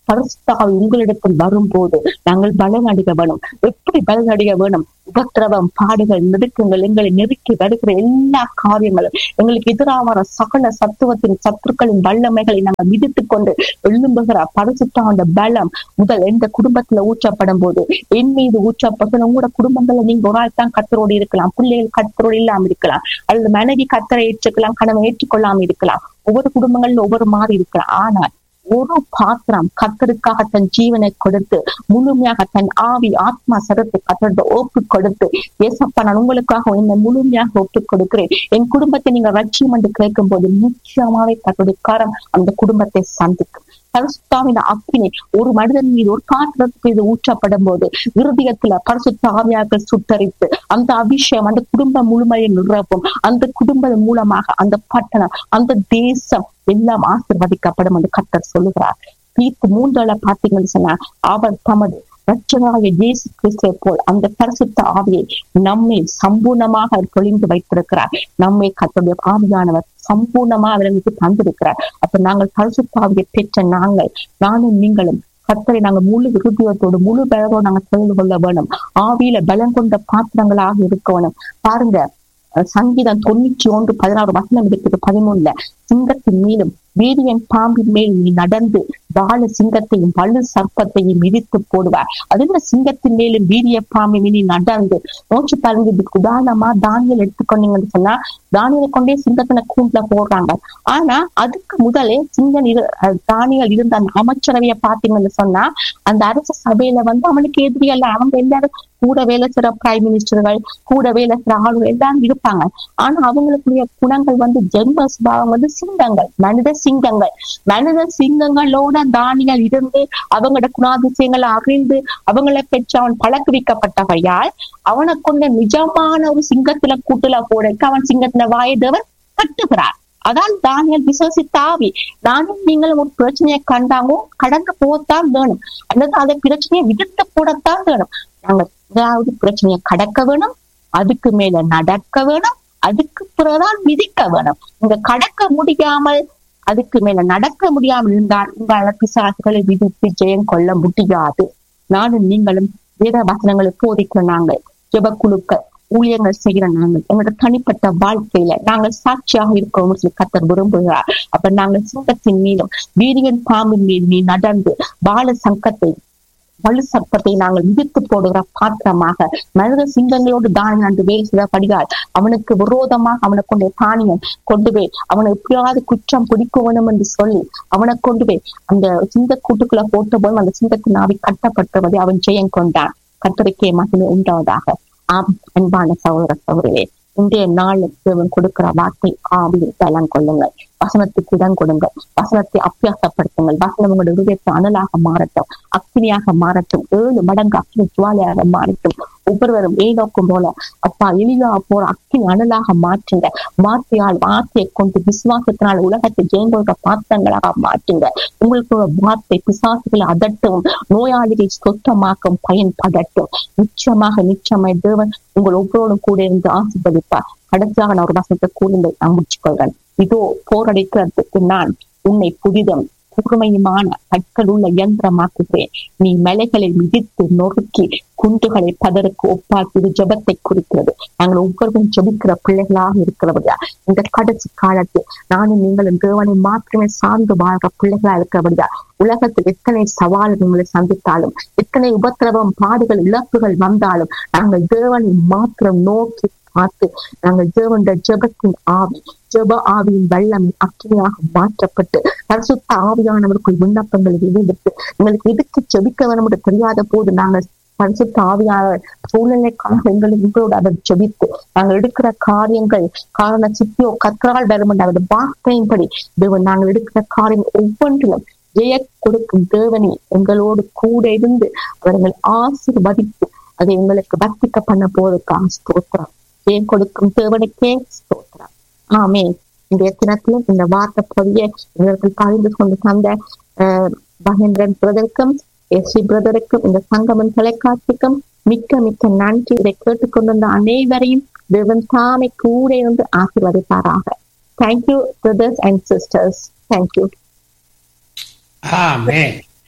பரிசுத்தாவி உங்களிடத்தில் வரும்போது நாங்கள் பலன் அடைய வேணும் எப்படி பலன் அடைய வேணும் உபத்திரவம் பாடுகள் நெருக்கங்கள் எங்களை நெருக்கி வருகிற எல்லா காரியங்களும் எங்களுக்கு எதிராக வர சகல சத்துவத்தின் சத்துருக்களின் வல்லமைகளை நாங்கள் மிதித்துக் கொண்டு எழும்புகிற பரிசுத்தாண்ட பலம் முதல் எந்த குடும்பத்துல ஊற்றப்படும் போது என் மீது ஊற்றப்படும் உங்களோட குடும்பங்கள்ல நீங்க ஒரு ஆள் தான் கத்தரோடு இருக்கலாம் பிள்ளைகள் கத்தரோடு இல்லாம இருக்கலாம் அல்லது மனைவி கத்தரை ஏற்றுக்கலாம் கணவன் ஏற்றுக்கொள்ளாம இருக்கலாம் ஒவ்வொரு குடும்பங்கள்ல ஒவ்வொரு மாதிரி இருக்கலாம் ஆனால் ஒரு பாத்திரம் கத்தருக்காக தன் ஜீவனை கொடுத்து முழுமையாக தன் ஆவி ஆத்மா சரத்தை கத்தரத்தை ஒப்பு கொடுத்து ஏசப்பா நான் உங்களுக்காக என்னை முழுமையாக ஒப்பு கொடுக்கிறேன் என் குடும்பத்தை நீங்க ரட்சியம் என்று கேட்கும் போது நிச்சயமாவே கத்தருடைய காரம் அந்த குடும்பத்தை சந்திக்கும் பரிசுத்தாவின் அக்கினி ஒரு மனிதன் மீது ஒரு பாத்திரத்துக்கு மீது ஊற்றப்படும் போது இருதயத்துல பரிசுத்த ஆவியாக சுட்டரித்து அந்த அபிஷேகம் அந்த குடும்பம் முழுமையை நிரப்பும் அந்த குடும்பம் மூலமாக அந்த பட்டணம் அந்த தேசம் எல்லாம் ஆசிர்வதிக்கப்படும் என்று கத்தர் சொல்லுகிறார் தீர்த்து மூன்றால பார்த்தீங்கன்னு சொன்னா அவர் தமது ரட்சகராகிய இயேசு கிறிஸ்துவை போல் அந்த பரிசுத்த ஆவியை நம்மை சம்பூர்ணமாக பொழிந்து வைத்திருக்கிறார் நம்மை கத்தருடைய ஆவியானவர் சம்பூர்ணமா அவர்களுக்கு தந்திருக்கிறார் அப்ப நாங்கள் பரிசுத்த ஆவியை பெற்ற நாங்கள் நானும் நீங்களும் கத்தரை நாங்கள் முழு விருத்தியத்தோடு முழு பலத்தோடு நாங்கள் தெரிந்து கொள்ள வேணும் ஆவியில பலம் கொண்ட பாத்திரங்களாக இருக்க வேணும் பாருங்க அஹ் சங்கீதம் தொண்ணூற்றி ஒன்று பதினாறு வசனம் இருக்குது பதிமூணுல சிங்கத்தின் மேலும் வீரியன் பாம்பின் மேல் நீ நடந்து வாழ சிங்கத்தையும் வலு சர்ப்பத்தையும் மிதித்து போடுவார் அதுல சிங்கத்தின் மேலும் வீரிய பாம்பின் மேல் நீ நடந்து நோச்சு பாருங்க இதுக்கு உதாரணமா தானியல் எடுத்துக்கொண்டீங்கன்னு சொன்னா தானியலை கொண்டே சிங்கத்தின கூண்டுல போடுறாங்க ஆனா அதுக்கு முதலே சிங்கம் இரு அஹ் தானியல் இருந்த அந்த அமைச்சரவைய பாத்தீங்கன்னு சொன்னா அந்த அரச சபையில வந்து அவனுக்கு எதிரி அல்ல அவங்க எல்லாரும் கூட வேலை செய்யற பிரைம் மினிஸ்டர்கள் கூட வேலை செய்யற ஆளுகள் எல்லாரும் இருப்பாங்க ஆனா அவங்களுக்குரிய குணங்கள் வந்து ஜென்ம சுபாவம் வந்து சிங்கங்கள் மனித சிங்கங்கள் மனித சிங்கங்களோட தானியல் இருந்து அவங்களோட குணாதிசயங்களை அறிந்து அவங்களை பெற்று அவன் பழக்குவிக்கப்பட்டவையால் அவனை கொண்ட நிஜமான ஒரு சிங்கத்துல கூட்டுல போடக்கு அவன் சிங்கத்துல வாயதவன் கட்டுகிறார் அதான் தானியல் விசுவசித்தாவி நானும் நீங்களும் ஒரு பிரச்சனையை கண்டாங்கோ கடந்து போகத்தான் வேணும் அல்லது அதை பிரச்சனையை விடுத்து போடத்தான் வேணும் நாங்க ஏதாவது பிரச்சனையை கடக்க வேணும் அதுக்கு மேல நடக்க வேணும் அதுக்கு பிறகுதான் மிதிக்க வேணும் இங்க கடக்க முடியாமல் அதுக்கு மேல நடக்க முடியாமல் இருந்தால் உங்களால பிசாசுகளை விதித்து ஜெயம் கொள்ள முடியாது நானும் நீங்களும் வேத வசனங்களை போதிக்கிற நாங்கள் ஜெபக்குழுக்கள் ஊழியங்கள் செய்கிற நாங்கள் எங்களோட தனிப்பட்ட வாழ்க்கையில நாங்கள் சாட்சியாக இருக்கோம் சொல்லி கத்தர் விரும்புகிறார் அப்ப நாங்கள் சிங்கத்தின் மீதும் வீரியன் பாம்பின் மீது நீ நடந்து பால சங்கத்தை வலு சர்ப்பத்தை நாங்கள் விதித்து போடுகிற பாத்திரமாக மனித சிங்கங்களோடு தானியம் அன்று வேலை செய்தபடியால் அவனுக்கு விரோதமாக அவனை கொண்டு தானியம் கொண்டு போய் அவனை எப்படியாவது குற்றம் பிடிக்க வேணும் என்று சொல்லி அவனை கொண்டு போய் அந்த சிங்க கூட்டுக்குள்ள போட்ட போது அந்த சிங்கத்தின் ஆவி கட்டப்பட்டவதை அவன் ஜெயம் கொண்டான் கத்தருக்கே மகிமை உண்டாவதாக ஆம் அன்பான சகோதர சகோதரே இன்றைய நாள் தேவன் கொடுக்கிற வார்த்தை ஆவியில் பலம் கொள்ளுங்கள் வசனத்துக்கு இடம் கொடுங்கள் வசனத்தை அபியாசப்படுத்துங்கள் வசனம் உங்களுடைய விதத்தை அனலாக மாறட்டும் அக்னியாக மாறட்டும் ஏழு மடங்கு அக்னி ஜுவாலையாக மாறட்டும் ஒவ்வொருவரும் ஏதோக்கும் போல அப்பா எளிதா போற அக்னி அனலாக மாற்றுங்க வார்த்தையால் வார்த்தையை கொண்டு விசுவாசத்தினால் உலகத்தை ஜெயங்கொள்கிற பாத்திரங்களாக மாற்றுங்க உங்களுக்கு ஒரு வார்த்தை பிசாசுகளை அதட்டும் நோயாளிகளை சொத்தமாக்கும் பயன்படட்டும் நிச்சயமாக நிச்சயமாய் தேவன் உங்கள் ஒவ்வொருவரும் கூட இருந்து ஆசிர்வதிப்பார் கடைசியாக நான் ஒரு வசனத்தை கூறுங்கள் நான் முடிச்சுக்கொள்கிறேன் இதோ போரடிக்கிறதுக்கு நான் உன்னை புதிதம் கூர்மையுமான கற்கள் உள்ள இயந்திரமாக்குகிறேன் நீ மலைகளை மிதித்து நொறுக்கி குண்டுகளை பதருக்கு ஒப்பாக்கி இது ஜபத்தை குறிக்கிறது நாங்கள் ஒவ்வொருவரும் ஜபிக்கிற பிள்ளைகளாக இருக்கிறபடியா இந்த கடைசி காலத்தில் நானும் நீங்களும் தேவனை மாத்திரமே சார்ந்து வாழ்ற பிள்ளைகளா இருக்கிறபடியா உலகத்தில் எத்தனை சவால்கள் உங்களை சந்தித்தாலும் எத்தனை உபத்திரவம் பாடுகள் இழப்புகள் வந்தாலும் நாங்கள் தேவனை மாத்திரம் நோக்கி பார்த்து நாங்கள் தேவண்ட ஜெபத்தின் ஆவி ஜெப ஆவியின் வெள்ளம் அக்கினியாக மாற்றப்பட்டு பரிசுத்த ஆவியானவருக்குள் விண்ணப்பங்களை விடுவித்து எங்களுக்கு எதுக்கு ஜெபிக்க வேணும் என்று தெரியாத போது நாங்கள் பரிசுத்த ஆவியானவர் சூழ்நிலைக்காக எங்களை உங்களோடு அவர் ஜெபித்து நாங்கள் எடுக்கிற காரியங்கள் காரண சித்தியோ கற்றால் வரும் என்ற அவர் வார்த்தையின்படி தேவன் நாங்கள் எடுக்கிற காரியங்கள் ஒவ்வொன்றிலும் ஜெய கொடுக்கும் தேவனி எங்களோடு கூட இருந்து அவர்கள் ஆசீர்வதித்து அதை எங்களுக்கு வர்த்திக்க பண்ண போவதற்காக ஸ்தோத்திரம் ஜெயம் கொடுக்கும் தேவனுக்கே ஸ்தோத்திரம் ஆமே இந்த தினத்திலும் இந்த வார்த்தை பொழிய இவர்கள் பகிர்ந்து கொண்டு தந்த அஹ், மகேந்திரன் பிரதருக்கும் எஸ்வி பிரதருக்கும் இந்த சங்கமன் தொலைக்காட்சிக்கும் மிக்க மிக்க நன்றி இதை கேட்டுக்கொண்டிருந்த அனைவரையும் தேவன் தாமே கூட இருந்து ஆசீர்வதிப்பாராக thank you brothers and sisters thank you ஆமே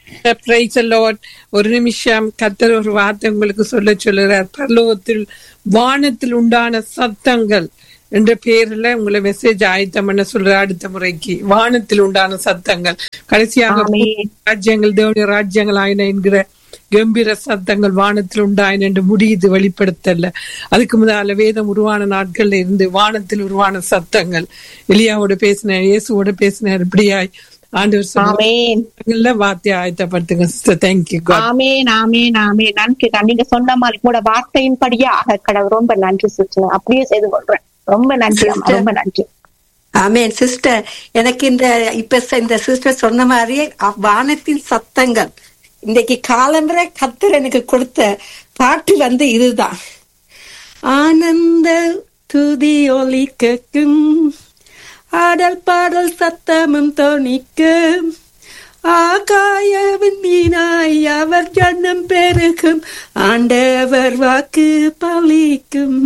Praise the Lord. ஒரு நிமிஷம் கத்தர் ஒரு வார்த்தை உங்களுக்கு சொல்ல சொல்லுறார் பரலோகத்தில் வானத்தில் உண்டான சத்தங்கள் என்ற பேர்ல உங்களை மெசேஜ் ஆயத்தம் பண்ண சொல்ற அடுத்த முறைக்கு வானத்தில் உண்டான சத்தங்கள் கடைசியாக ஆமென். ராஜ்யங்கள் தேவனுடைய ராஜ்யங்கள் ஆயின என்கிற கம்பீர சத்தங்கள் வானத்தில் உண்டாயின என்று முடியுது வெளிப்படுத்தல அதுக்கு முதல்ல வேதம் உருவான நாட்கள்ல இருந்து வானத்தில் உருவான சத்தங்கள் எலியாவோட பேசினார் இயேசுவோட பேசினார் இப்படியாய் ஆண்டவர் சொன்ன ஆமென் நல்ல வார்த்தை ஆயத்தப்படுத்துங்க சிஸ்டர் தேங்க்யூ காட் ஆமென் ஆமென் ஆமென் நன்றி தான். நீங்க சொன்ன மாதிரி கூட வார்த்தையின் படியாக கடவுள் ரொம்ப நன்றி சிஸ்டர் அப்படியே செய்து கொள்றேன் ரொம்ப நன்றி அம்மா, Sister. ரொம்ப நன்றி ஆமேன் சிஸ்டர் எனக்கு இந்த இப்ப ச- இந்த சிஸ்டர் சொன்ன மாதிரியே அ- வானத்தின் சத்தங்கள் இன்னைக்கு காலம்பரை கத்தர் எனக்கு கொடுத்த பாட்டு வந்து இதுதான் ஆனந்த துதி ஒலி கேட்கும் ஆடல் பாடல் சத்தமும் தொனிக்கும் ஆகாயவின் மீனாய் அவர் ஜன்னம் பெருகும் ஆண்டவர் வாக்கு பலிக்கும்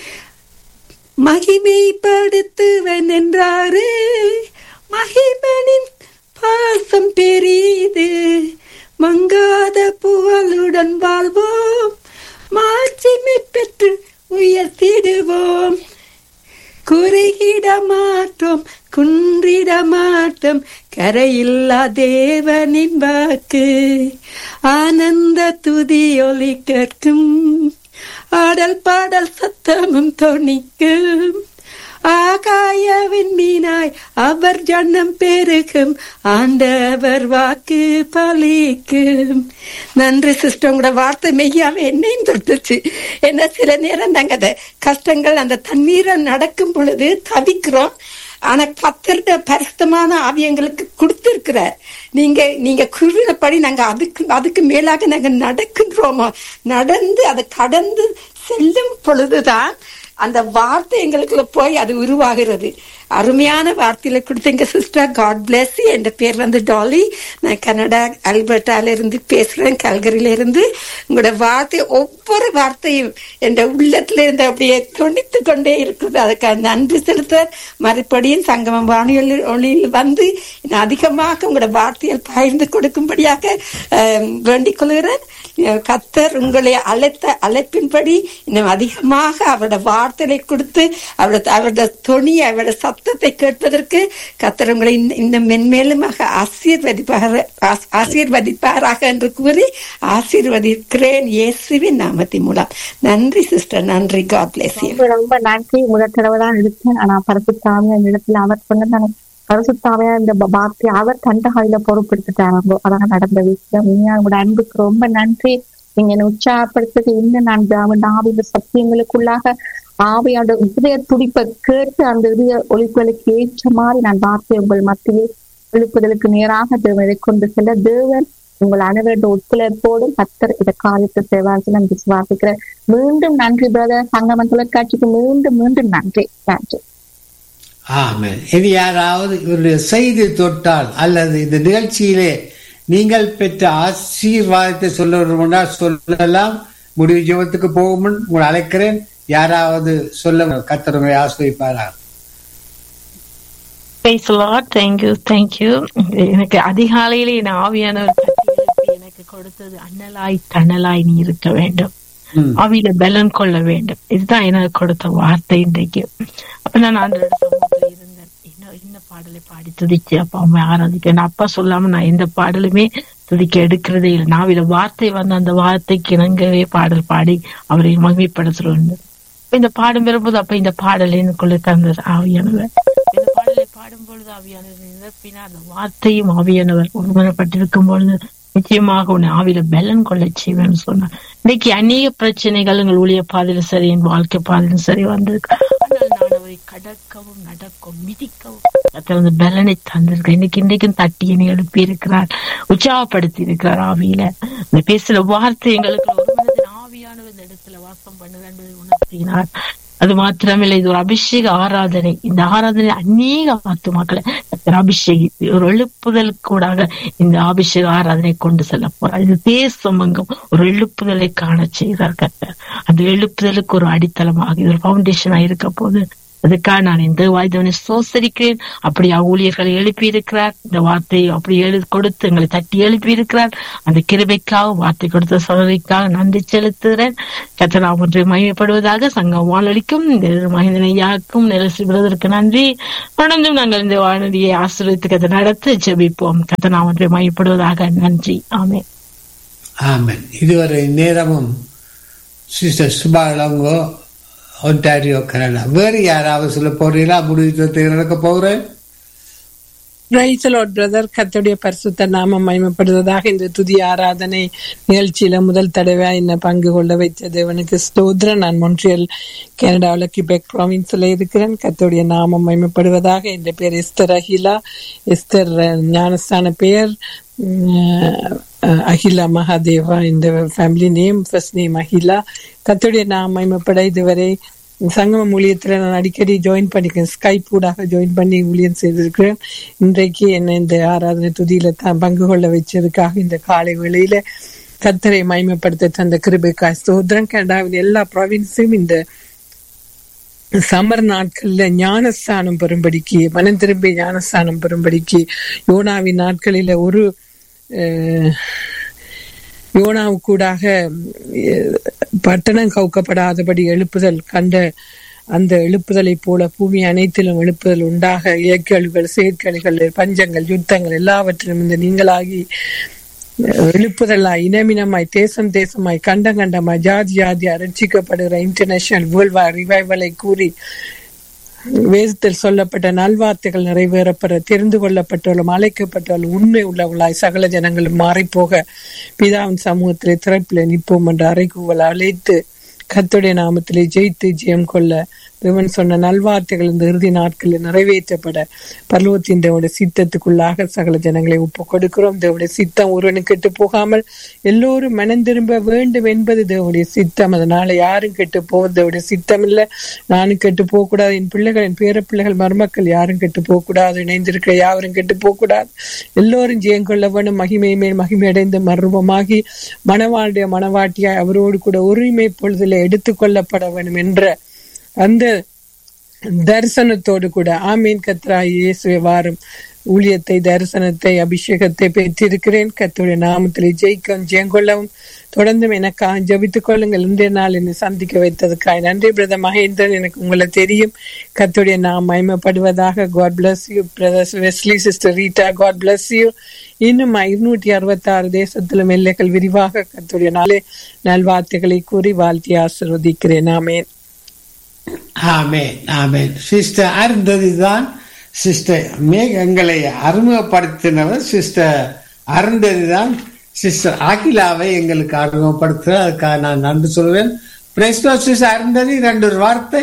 மகிமைப்படுத்துவன் என்றாரு மகிமனின் பாசம் பெரியது மங்காத புகழுடன் வாழ்வோம் மாட்சிமை பெற்று உயர்த்திடுவோம் குறுகிட மாட்டோம் குன்றிட மாட்டோம் கரையில்லா தேவனின் வாக்கு ஆனந்த துதி ஒலி கேட்கும் ஆடல் பாடல் சத்தமும் தொனிக்கும் ஆகாயவின் மீனாய் அவர் ஜன்னம் பெருகும் ஆண்டவர் வாக்கு பலிக்கும் நன்றி சிஸ்டர் உங்களோட வார்த்தை மெய்யாவே என்னையும் தொட்டுச்சு என்ன சில நேரம் நாங்க அந்த கஷ்டங்கள் அந்த தண்ணீரை நடக்கும் பொழுது தவிக்கிறோம் ஆனா கத்தர்ட பரிசுத்தமான ஆவி எங்களுக்கு கொடுத்திருக்கிறார் நீங்க நீங்க குறிப்படி நாங்க அதுக்கு அதுக்கு மேலாக நாங்க நடக்கின்றோமோ நடந்து அதை கடந்து செல்லும் பொழுதுதான் அந்த வார்த்தை எங்களுக்குள்ள போய் அது உருவாகிறது அருமையான வார்த்தையில கொடுத்தீங்க சிஸ்டர் காட் பிளஸ் என் பேர் வந்து டாலி நான் கனடா அல்பர்டால இருந்து பேசுறேன் கல்கரியில இருந்து உங்களோட வார்த்தை ஒவ்வொரு வார்த்தையும் என் உள்ளத்துல இருந்து அப்படியே துணித்து கொண்டே இருக்குது அதுக்காக நன்றி செலுத்த மறுபடியும் சங்கமம் வானியல் ஒளியில் வந்து இன்னும் அதிகமாக உங்களோட வார்த்தையில் பகிர்ந்து கொடுக்கும்படியாக அஹ், வேண்டிக் கொள்கிறேன் அஹ், கத்தர் உங்களை அழைத்த அழைப்பின்படி இன்னும் அதிகமாக அவரோட வார்த்தையை கொடுத்து அவரோட அவரோட தொனி அவரோட சத்தத்தை கேட்பதற்கு கத்தர் உங்களை இன்னும் இன்னும் மென்மேலுமாக ஆசீர்வதிப்பார ஆஸ்- ஆசீர்வதிப்பாராக என்று கூறி ஆசீர்வதிக்கிறேன் இயேசுவின் நாமத்தின் மூலம் நன்றி சிஸ்டர் நன்றி காட் பிளேஸ் யூ ரொம்ப ரொம்ப நன்றி முதல் தடவை தான் எடுத்தேன் ஆனா பரிசுத்தாவியா இந்த இடத்துல அவர் சொன்னதான பரிசுத்தாவியா இந்த ப- வார்த்தை அவர் தண்ட கையில பொறுப்பெடுத்துட்டாரோ அதான் நடந்த விஷயம் நீங்க உங்களோட அன்புக்கு ரொம்ப நன்றி நீங்க என்னை உற்சாகப்படுத்துறது இன்னும் நான் அவன் ஆவித சத்தியங்களுக்குள்ளாக ஆவியோட இதய துடிப்பை கேட்டு அந்த இதய ஒளிப்புகளுக்கு ஏற்ற மாதிரி நான் வார்த்தை உங்கள் மத்தியில் எழுப்புதலுக்கு நேராக தேவனை கொண்டு செல்ல தேவன் உங்கள் அனைவரோட ஒத்துழைப்போடும் கத்தர் இந்த காரியத்தை செய்வார்கள் நான் விசுவாசிக்கிறேன் மீண்டும் நன்றி பிரதர் சங்கமன் தொலைக்காட்சிக்கு மீண்டும் மீண்டும் நன்றி நன்றி ஆமென் இது யாராவது இவருடைய செய்தி தொட்டால் அல்லது இந்த நிகழ்ச்சியிலே நீங்கள் பெற்ற ஆசீர்வாதத்தை சொல்ல வேண்டுமென்றால் சொல்லலாம் முடிவு ஜீவத்துக்கு போகும் முன் உங்களை அழைக்கிறேன் யாராவது சொல்ல கத்தருமை ஆசிரியப்பாரா Praise the Lord. Thank you. Thank you. எனக்கு அதிகாலையிலே என் ஆவியானவர் தட்டி எழுப்பி எனக்கு கொடுத்தது அண்ணலாய் தணலாய் நீ இருக்க வேண்டும் ம். ஆவியில பலன் கொள்ள வேண்டும் இதுதான் எனக்கு கொடுத்த வார்த்தை இன்றைக்கு அப்ப நான் அந்த சமூகத்துல இருந்தேன் இன்னும் இந்த பாடலை பாடி துதிச்சு அப்பா அம்மா ஆராதிக்கிறேன் அப்பா சொல்லாம நான் எந்த பாடலுமே துதிக்க எடுக்கிறதே இல்லை நாவில வார்த்தை வந்து அந்த வார்த்தைக்கு இணங்கவே பாடல் பாடி அவரை மகிமைப்படுத்துறோம் இந்த பாடும் வரும்போது அப்ப இந்த பாடல் எனக்குள்ள தந்தது ஆவியானவர் இந்த பாடலை பாடும் பொழுது ஆவியானவர் நிரப்பினா அந்த வார்த்தையும் ஆவியானவர் ஒருமனப்பட்டிருக்கும் பொழுது நிச்சயமாக உன்னை ஆவியில பலன் கொள்ள செய்வேன்னு சொன்னார் இன்னைக்கு அநேக பிரச்சனைகள் எங்கள் ஊழிய பாதையில சரி என் வாழ்க்கை பாதையிலும் சரி வந்திருக்கு ஆனால் நான் அவரை கடக்கவும் நடக்கவும் மிதிக்கவும் கர்த்தர் அந்த பலனை தந்திருக்கிறேன் இன்னைக்கு இன்றைக்கும் தட்டி என்னை எழுப்பி இருக்கிறார் உற்சாகப்படுத்தி இருக்கிறார் ஆவியில இந்த பேசுற வார்த்தை எங்களுக்கு ஒரு மனதின் ஆவியானவர் இந்த இடத்துல வாசம் பண்ணுது என்பதை உணர்த்தினார் அது மாத்திரமில்லை இது ஒரு அபிஷேக ஆராதனை இந்த ஆராதனை அநேக ஆத்துமாக்களை கர்த்தர் அபிஷேகித்து ஒரு எழுப்புதல் கூடாக இந்த அபிஷேக ஆராதனை கொண்டு செல்ல போறார் இது தேசம் எங்கும் ஒரு எழுப்புதலை காண செய்தார் கர்த்தர் அந்த எழுப்புதலுக்கு ஒரு அடித்தளமாக இது ஒரு பவுண்டேஷனா இருக்க போது அதுக்காக நான் இந்த வாய்தவனை சோசரிக்கிறேன் அப்படியா ஊழியர்களை எழுப்பி இருக்கிறார் இந்த வார்த்தையை அப்படி எழு கொடுத்து எங்களை தட்டி எழுப்பி இருக்கிறார் அந்த கிருபைக்காக வார்த்தை கொடுத்த சோதனைக்காக நன்றி செலுத்துகிறேன் கத்தனா ஒன்று மையப்படுவதாக சங்கம் வாழலிக்கும் மகிந்தனையாக்கும் நிலசிடுவதற்கு நன்றி தொடர்ந்தும் நாங்கள் இந்த வானொலியை ஆசிரியத்து கதை நடத்த ஜெபிப்போம் கத்தனா ஒன்று மையப்படுவதாக நன்றி ஆமே ஆமென் இதுவரை நேரமும் sister Subha Ilango Ontario Canada வேறு யாராவது சொல்ல போறீங்களா முடிவு நடக்க போகிறேன் பிரைசலோட் பிரதர் கத்துடைய பரிசுத்த நாமம் மயமப்படுவதாக இந்த துதி ஆராதனை நிகழ்ச்சியில முதல் தடவை என்ன பங்கு கொள்ள வைத்த தேவனுக்கு ஸ்தோத்திரம் நான் மொன்றியல் கனடாவில் கிபெக் ப்ராவின்ஸ்ல இருக்கிறேன் கத்துடைய நாமம் மயமப்படுவதாக என்ற பேர் எஸ்தர் அகிலா எஸ்தர் அஹ், ஞானஸ்தான பெயர் உம், அஹ், அகிலா மகாதேவா இந்த family name first name Akila கத்துடைய நாமம் மயமப்பட இதுவரை சங்கமம் ஊழியத்துல நான் அடிக்கடி ஜாயின் பண்ணிக்கிறேன் ஸ்கைப் ஊடாக ஜாயின் பண்ணி ஊழியம் செய்திருக்கிறேன் இன்றைக்கு என்ன இந்த ஆராதனை துதியில தான் பங்கு கொள்ள வச்சதுக்காக இந்த காலை வேளையில கத்தரை மகிமைப்படுத்த தந்த கிருபைக்காய் ஸ்தோத்திரம் கனடாவின் எல்லா ப்ராவின்ஸும் இந்த சம்மர் நாட்கள்ல ஞானஸ்தானம் பெறும்படிக்கு மனம் திரும்பி ஞானஸ்தானம் பெறும்படிக்கு யோனாவின் நாட்களில ஒரு அஹ், யோனாவுக்கூடாக அஹ், பட்டணம் கவுக்கப்படாதபடி எழுப்புதல் கண்ட அந்த எழுப்புதலைப் போல பூமி அனைத்திலும் எழுப்புதல் உண்டாக இயற்கழிவுகள் செயற்கழிகள் பஞ்சங்கள் யுத்தங்கள் எல்லாவற்றிலும் இந்த நீங்களாகி அஹ், எழுப்புதலாய் இனமினமாய் தேசம் தேசமாய் கண்டம் கண்டமாய் ஜாதி ஜாதி ரட்சிக்கப்படுகிற இன்டர்நேஷனல் வேர்ல்ட் ரிவைவலை கூறி வேதத்தில் சொல்லப்பட்ட நல்வார்த்தைகள் நிறைவேறப்பெற தெரிந்து கொள்ளப்பட்டவர்களும் அழைக்கப்பட்டவர்களும் உண்மை உள்ளவர்களாய் சகல ஜனங்களும் மாறிப்போக பிதாவின் சமூகத்திலே திறப்பிலே நிற்போம் என்று அறைகூவல் அழைத்து கர்த்தருடைய நாமத்திலே ஜெயித்து ஜெயம் கொள்ள தேவன் சொன்ன நல்வார்த்தைகள் இந்த இறுதி நாட்களில் நிறைவேற்றப்பட பர்வத்தின் தேவனுடைய சித்தத்துக்குள்ளாக சகல ஜனங்களை ஒப்பு கொடுக்கிறோம் தேவனுடைய சித்தம் ஒருவனும் கெட்டு போகாமல் எல்லோரும் மனம் திரும்ப வேண்டும் என்பது தேவனுடைய சித்தம் அதனால யாரும் கெட்டு போவது தேவனுடைய சித்தம் இல்லை நானும் கெட்டு போகக்கூடாது என் பிள்ளைகள் என் பேர பிள்ளைகள் மருமக்கள் யாரும் கெட்டு போகக்கூடாது இணைந்திருக்கிற யாரும் கெட்டு போகக்கூடாது எல்லோரும் ஜெயம் கொள்ள வேணும் மகிமை மேல் மகிமை அடைந்து மர்வமாகி மணவாளுடைய மணவாட்டியாய் அவரோடு கூட உரிமை பொழுதில் எடுத்துக்கொள்ளப்பட வேண்டும் என்ற அந்த தரிசனத்தோடு கூட ஆமீன் கத்ரா இயேசுவை வாரும் ஊழியத்தை தரிசனத்தை அபிஷேகத்தை பெற்றிருக்கிறேன் கத்துடைய நாமத்திலே ஜெயிக்கவும் ஜெயங்கொள்ளவும் தொடர்ந்தும் எனக்காக ஜபித்துக் கொள்ளுங்கள் இன்றைய நாள் என்னை சந்திக்க வைத்ததுக்காக நன்றி பிரதர் மகேந்திரன் எனக்கு உங்களை தெரியும் கத்துடைய நாம் மயமப்படுவதாக God bless you brother Wesley sister Rita God bless you இன்னும் இருநூற்றி அறுபத்தி ஆறு தேசத்திலும் எல்லைகள் விரிவாக கத்துடைய நாளே நல்வார்த்தைகளை கூறி வாழ்த்தி ஆசிர்வதிக்கிறேன் ஆமேன் ஆமென் ஆமென் சிஸ்டர் அருந்ததிதான் சிஸ்டர் மேக எங்களை அறிமுகப்படுத்தினவர் சிஸ்டர் அருந்ததிதான் சிஸ்டர் அகிலாவை எங்களுக்கு அறிமுகப்படுத்துற அதுக்காக நான் நன்றி சொல்வேன் பிரேஸ்டோ சிஸ்டர் அருந்ததி ரெண்டு ஒரு வார்த்தை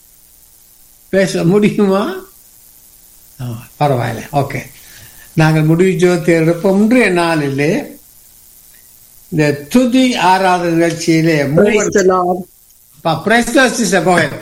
பேச முடியுமா ஆ, பரவாயில்ல ஓகே நாங்கள் முடிவு ஜோதி எடுப்போம் இன்றைய நாளிலே இந்த துதி ஆராதனை நிகழ்ச்சியிலே Praise மூவர் the Lord. பிரேஸ்டோ சிஸ்டர் கோஹெட்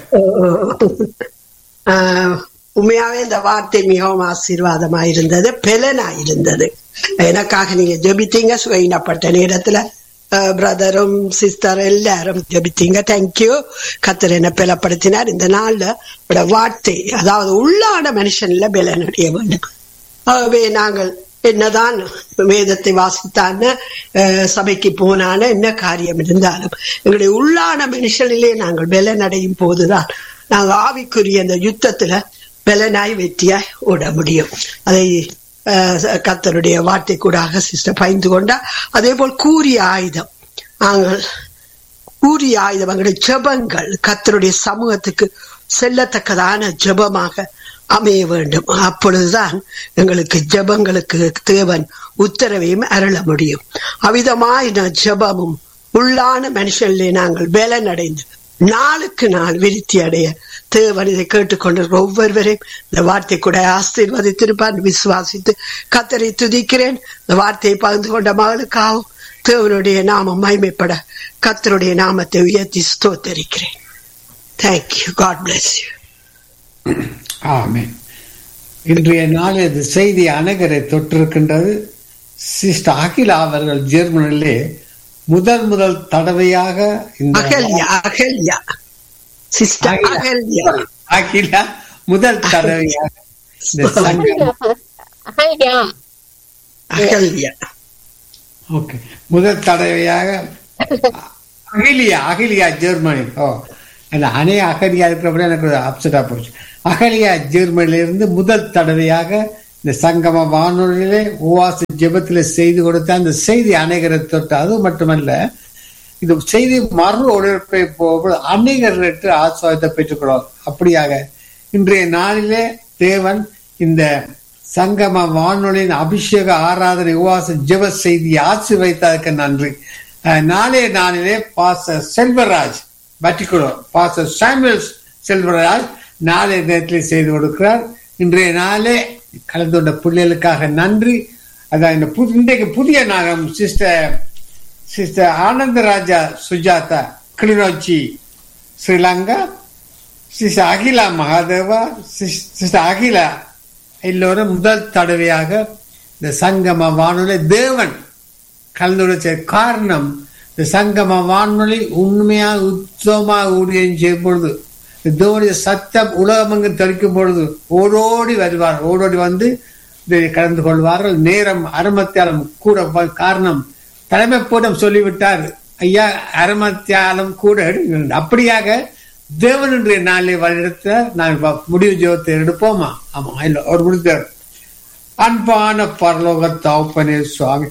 ஆஹ் உண்மையாவே இந்த வார்த்தை மிகவும் ஆசீர்வாதமா இருந்தது பெலனா இருந்தது எனக்காக நீங்க ஜெபித்தீங்க சுயினப்பட்ட நேரத்துல பிரதரும் சிஸ்டர் எல்லாரும் ஜெபித்தீங்க தேங்க்யூ கத்தர் என்ன பலப்படுத்தினார் இந்த நாள்ல உங்களோட வார்த்தை அதாவது உள்ளான மனுஷன்ல பலனடைய வேண்டும் ஆகவே நாங்கள் என்னதான் வேதத்தை வாசித்தான அஹ், சபைக்கு போனான என்ன காரியம் இருந்தாலும் எங்களுடைய உள்ளான மனுஷனிலே நாங்கள் பலனடையும் போதுதான் நாங்கள் ஆவிக்குரிய அந்த யுத்தத்துல பலனாய் வெற்றியாய் ஓட முடியும் அதை அஹ், கர்த்தருடைய வார்த்தை கூடாக சிஸ்டர் பயந்து கொண்டா அதே போல் கூறிய ஆயுதம் நாங்கள் கூறிய ஆயுதம் எங்களுடைய ஜெபங்கள் கர்த்தருடைய சமூகத்துக்கு செல்லத்தக்கதான ஜெபமாக அமைய வேண்டும் அப்பொழுதுதான் எங்களுக்கு ஜெபங்களுக்கு தேவன் உத்தரவையும் அருள முடியும் அவிதமான ஜெபமும் உள்ளான மனுஷனிலே நாங்கள் பலனடைந்து நாளுக்கு நாள் விருத்தி அடைய தேவன் இதை கேட்டுக்கொண்டிருக்கிற ஒவ்வொருவரையும் இந்த வார்த்தை கூட ஆசீர்வதித்திருப்பார் விசுவாசித்து கத்தரை துதிக்கிறேன் இந்த வார்த்தையை பகிர்ந்து கொண்ட மகளுக்காகவும் தேவனுடைய நாமம் மகிமைப்பட கத்தருடைய நாமத்தை உயர்த்தி ஸ்தோத்தரிக்கிறேன் தேங்க்யூ காட் bless you ஆமென் இன்றைய நாள் இது செய்தி அனைவரை தொற்றிருக்கின்றது சிஸ்டர் அகிலா அவர்கள் ஜெர்மனிலே முதல் முதல் தடவையாக இந்த அகல்யா அகல்யா சிஸ்டர் அகல்யா. அகல்யா அகிலா முதல் தடவையாக இந்த சங்கம் அகல்யா அகல்யா ஓகே முதல் தடவையாக அகிலியா அகிலியா ஜெர்மனி ஓ அந்த அணை அகலியா இருக்கிறப்ப எனக்கு அப்செட்டா போச்சு அகலியா ஜெர்மனில இருந்து முதல் தடவையாக இந்த சங்கம வானொலியிலே உவாச ஜெபத்திலே செய்து கொடுத்த அந்த செய்தி அநேகரை தொட்டு அது மட்டுமல்ல இந்த செய்தி மறு ஒளிபரப்பை போகும்போது அநேகர்களுக்கு ஆசுவாதத்தை பெற்றுக்கொள்வார் அப்படியாக இன்றைய நாளிலே தேவன் இந்த சங்கம வானொலியின் அபிஷேக ஆராதனை உவாச ஜெப செய்தியை ஆசி வைத்ததற்கு நன்றி அஹ், நாளைய நாளிலே பாச செல்வராஜ் பட்டிக்குளோ பாச சாமுவேல் செல்வராஜ் நாளைய நேரத்தில் செய்து கொடுக்கிறார் இன்றைய நாளே கலந்து கொண்ட பிள்ளைகளுக்காக நன்றி அதான் இந்த புது இன்றைக்கு புதிய நாகம் sister sister Anandaraja Sujatha Kilinochchi Sri Lanka sister Akila Mahadeva sis- sister Akila எல்லோரும் முதல் தடவையாக இந்த சங்கம வானொலி தேவன் கலந்துரைச்ச காரணம் இந்த சங்கம வானொலி உண்மையா உத்தமா ஊழியம் செய்யும் பொழுது இந்த தேவனுடைய சத்தம் உலகமங்கு தெளிக்கும் பொழுது ஓடோடி வருவார் ஓடோடி வந்து இதை கலந்து கொள்வார்கள் நேரம் அருமத்தியாலம் கூட வ- காரணம் தலைமை போடம் சொல்லிவிட்டார் ஐயா அருமத்தியாலம் கூட எடுங்கள். அப்படியாக தேவன் இன்றைய நாளில் வழிநடத்த நான் வ- முடிவு ஜெபத்தை எடுப்போமா ஆமா இல்ல ஒரு முடித்தார் அன்பான பரலோக தகப்பனே சுவாமி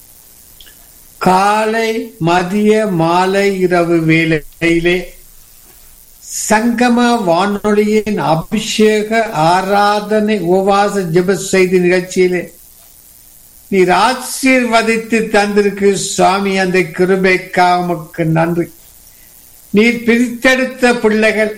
காலை மதிய மாலை இரவு வேளையிலே சங்கம வானொலியின் அபிஷேக ஆராதனை உபவாச ஜெப செய்தி நிகழ்ச்சியிலே நீர் ஆசீர்வதித்து தந்திருக்கு சுவாமி அந்த கிருபைக்காக உமக்கு நன்றி நீர் பிரித்தெடுத்த பிள்ளைகள்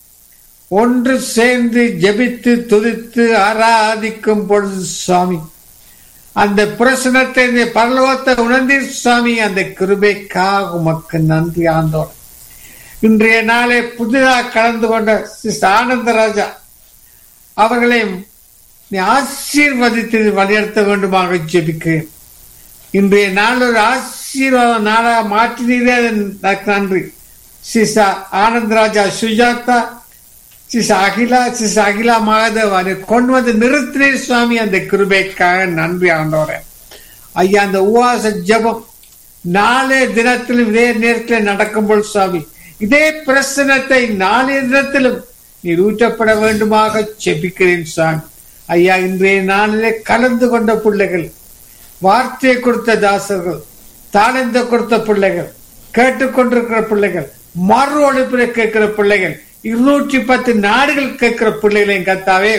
ஒன்று சேர்ந்து ஜெபித்து துதித்து ஆராதிக்கும் பொழுது சுவாமி அந்த பிரசனத்தை இந்த பரலோகத்தை உணர்ந்தீர் சுவாமி அந்த கிருபைக்காக உமக்கு நன்றி ஆண்டோர் இன்றைய நாளை புதிதாக கலந்து கொண்ட சிஸ்டர் ஆனந்தராஜா அவர்களையும் நீ ஆசீர்வதித்து வழிநடத்த வேண்டுமாக ஜெபிக்கிறேன் இன்றைய நாள் ஒரு ஆசீர்வாத நாளாக மாற்றினீரே அதற்கு நன்றி சிசா ஆனந்தராஜா சுஜாதா சிஸ் அகிலா சிஸ் அகிலா மாதவ் அதை கொண்டு வந்து நிறுத்தினீர் சுவாமி அந்த கிருபைக்காக நன்றி ஆண்டோர ஐயா அந்த உவாச ஜெபம் நாளே தினத்திலும் இதே நேரத்தில் நடக்கும்போது சுவாமி இதே பிரசனத்தை நாளைய தினத்திலும் நீர் ஊற்றப்பட வேண்டுமாக செபிக்கிறேன் சுவாமி ஐயா இன்றைய நாளிலே கலந்து கொண்ட பிள்ளைகள் வார்த்தையை கொடுத்த தாசர்கள் தாளந்த கொடுத்த பிள்ளைகள் கேட்டுக்கொண்டிருக்கிற பிள்ளைகள் மறு ஒழிப்பில் கேட்கிற பிள்ளைகள் இருநூற்றி பத்து நாடுகள் கேட்கிற பிள்ளைகளையும் கத்தாவே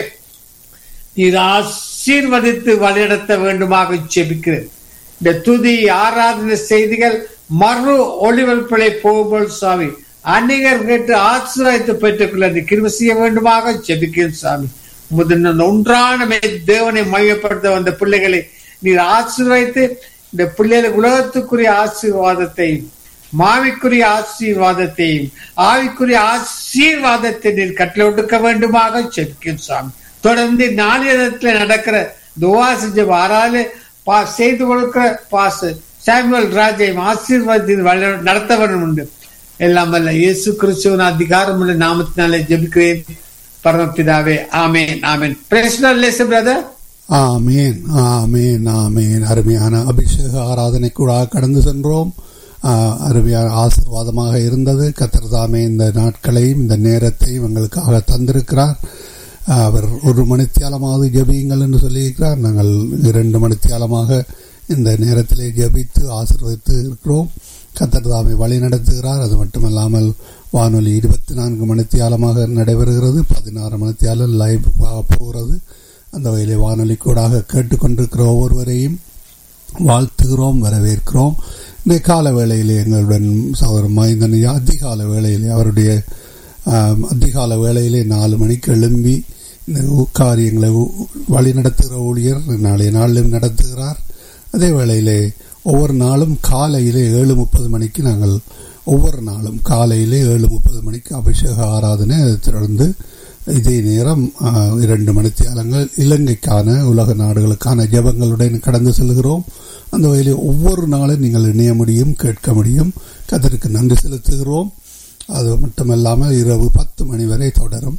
நீர் ஆசீர்வதித்து வழிநடத்த வேண்டுமாக ஜெபிக்கிறேன் இந்த துதி ஆராதனை செய்திகள் மறு ஒளிவல்பலை போகும்போது சுவாமி அநேகர் கேட்டு ஆசீர்வாதத்தை பெற்றுக்கொள்ள அந்த கிருபை செய்ய வேண்டுமாக ஜெபிக்கிறேன் சுவாமி முதன் ஒன்றான மெய் தேவனை மையப்படுத்த வந்த பிள்ளைகளை நீர் ஆசீர்வதித்து இந்த பிள்ளைகளுக்கு உலகத்துக்குரிய ஆசீர்வாதத்தையும் மாவிக்குரிய ஆசீர்வாதத்தையும் ஆவிக்குரிய ஆசீர்வாதத்தை நீர் கட்டளை ஒடுக்க வேண்டுமாக செபிக்கும் சுவாமி தொடர்ந்து நாளிதத்தில் நடக்கிற துவாச ஜெப ஆறாலே பா செய்து கொடுக்கிற பாச சாமுவல் ராஜையும் ஆசீர்வாதத்தின் வழி- நடத்த வேண்டும் உண்டு எல்லாம் வல்ல இயேசு கிறிஸ்துவின் அதிகாரம் உள்ள நாமத்தினாலே ஜெபிக்கிறேன் பரமபிதாவே ஆமென் ஆமென் பிரேஸ் பிரதர் ஆமேன் ஆமேன் ஆமேன் அருமையான அபிஷேக ஆராதனை கூட கடந்து சென்றோம் ஆ, அருமையான ஆசீர்வாதமாக இருந்தது கத்தர் தாமே இந்த நாட்களையும் இந்த நேரத்தையும் எங்களுக்காக தந்திருக்கிறார் ஆ, அவர் ஒரு மணித்தியாலமாவது ஜெபியுங்கள் என்று சொல்லியிருக்கிறார் நாங்கள் இரண்டு மணித்தியாலமாக இந்த நேரத்திலே ஜெபித்து ஆசீர்வதித்து இருக்கிறோம் கத்தர் தாமே வழி நடத்துகிறார் அது மட்டுமல்லாமல் வானொலி இருபத்தி நான்கு மணித்தியாலமாக நடைபெறுகிறது பதினாறு மணித்தியாலம் லைவ் போகிறது அந்த வகையிலே வானொலி கூடாக கேட்டுக்கொண்டிருக்கிற ஒவ்வொருவரையும் வாழ்த்துகிறோம் வரவேற்கிறோம் இந்த கால வேளையிலே எங்களுடன் சகோதரர் மைந்தன் அதிகால வேளையிலே அவருடைய ஆம், அதிகால வேளையிலே நாலு மணிக்கு எழும்பி இந்த ஊ- காரியங்களை ஊ- வழி நடத்துகிற ஊழியர் நாளைய நாளிலும் நடத்துகிறார் அதே வேளையிலே ஒவ்வொரு நாளும் காலையிலே ஏழு முப்பது மணிக்கு நாங்கள் ஒவ்வொரு நாளும் காலையிலே ஏழு முப்பது மணிக்கு அபிஷேக ஆராதனை அதைத் தொடர்ந்து இதே நேரம் ஆ, இரண்டு மணித்தியாலங்கள் இலங்கைக்கான உலக நாடுகளுக்கான ஜெபங்களுடன் கடந்து செல்கிறோம் அந்த வகையிலே ஒவ்வொரு நாளும் நீங்கள் இணைய முடியும் கேட்க முடியும் கதருக்கு நன்றி செலுத்துகிறோம் அது மட்டுமல்லாமல் இரவு பத்து மணி வரை தொடரும்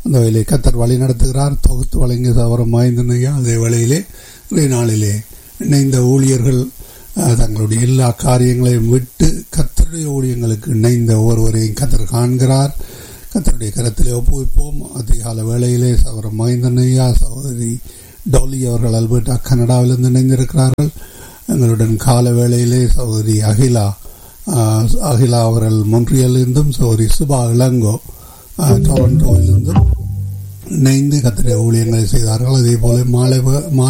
அந்த வேலையை கத்தர் வழி நடத்துகிறார் தொகுத்து வழங்கிய சவரம் வாய்ந்தனையா அதே வேளையிலே ஒரே நாளிலே இணைந்த ஊழியர்கள் அஹ், தங்களுடைய எல்லா காரியங்களையும் விட்டு கத்தருடைய ஊழியங்களுக்கு இணைந்த ஒருவரையும் கத்தர் காண்கிறார் கத்தருடைய கரத்திலே ஒப்புவிப்போம் அதிகால வேளையிலே சவரம் மைந்தனையா சகோதரி டோலி அவர்கள் அல்பர்டா கனடாவிலிருந்து இணைந்திருக்கிறார்கள் எங்களுடன் கால வேளையிலே சகோதரி அகிலா ஆஹ், அகிலா அவர்கள் மொன்றியலிருந்தும் சகோதரி சுபா இளங்கோ ஆஹ், டொரண்டோவிலிருந்தும் இணைந்து கத்திர ஊழியங்களை செய்தார்கள் அதே போல மாலை வ- மாலை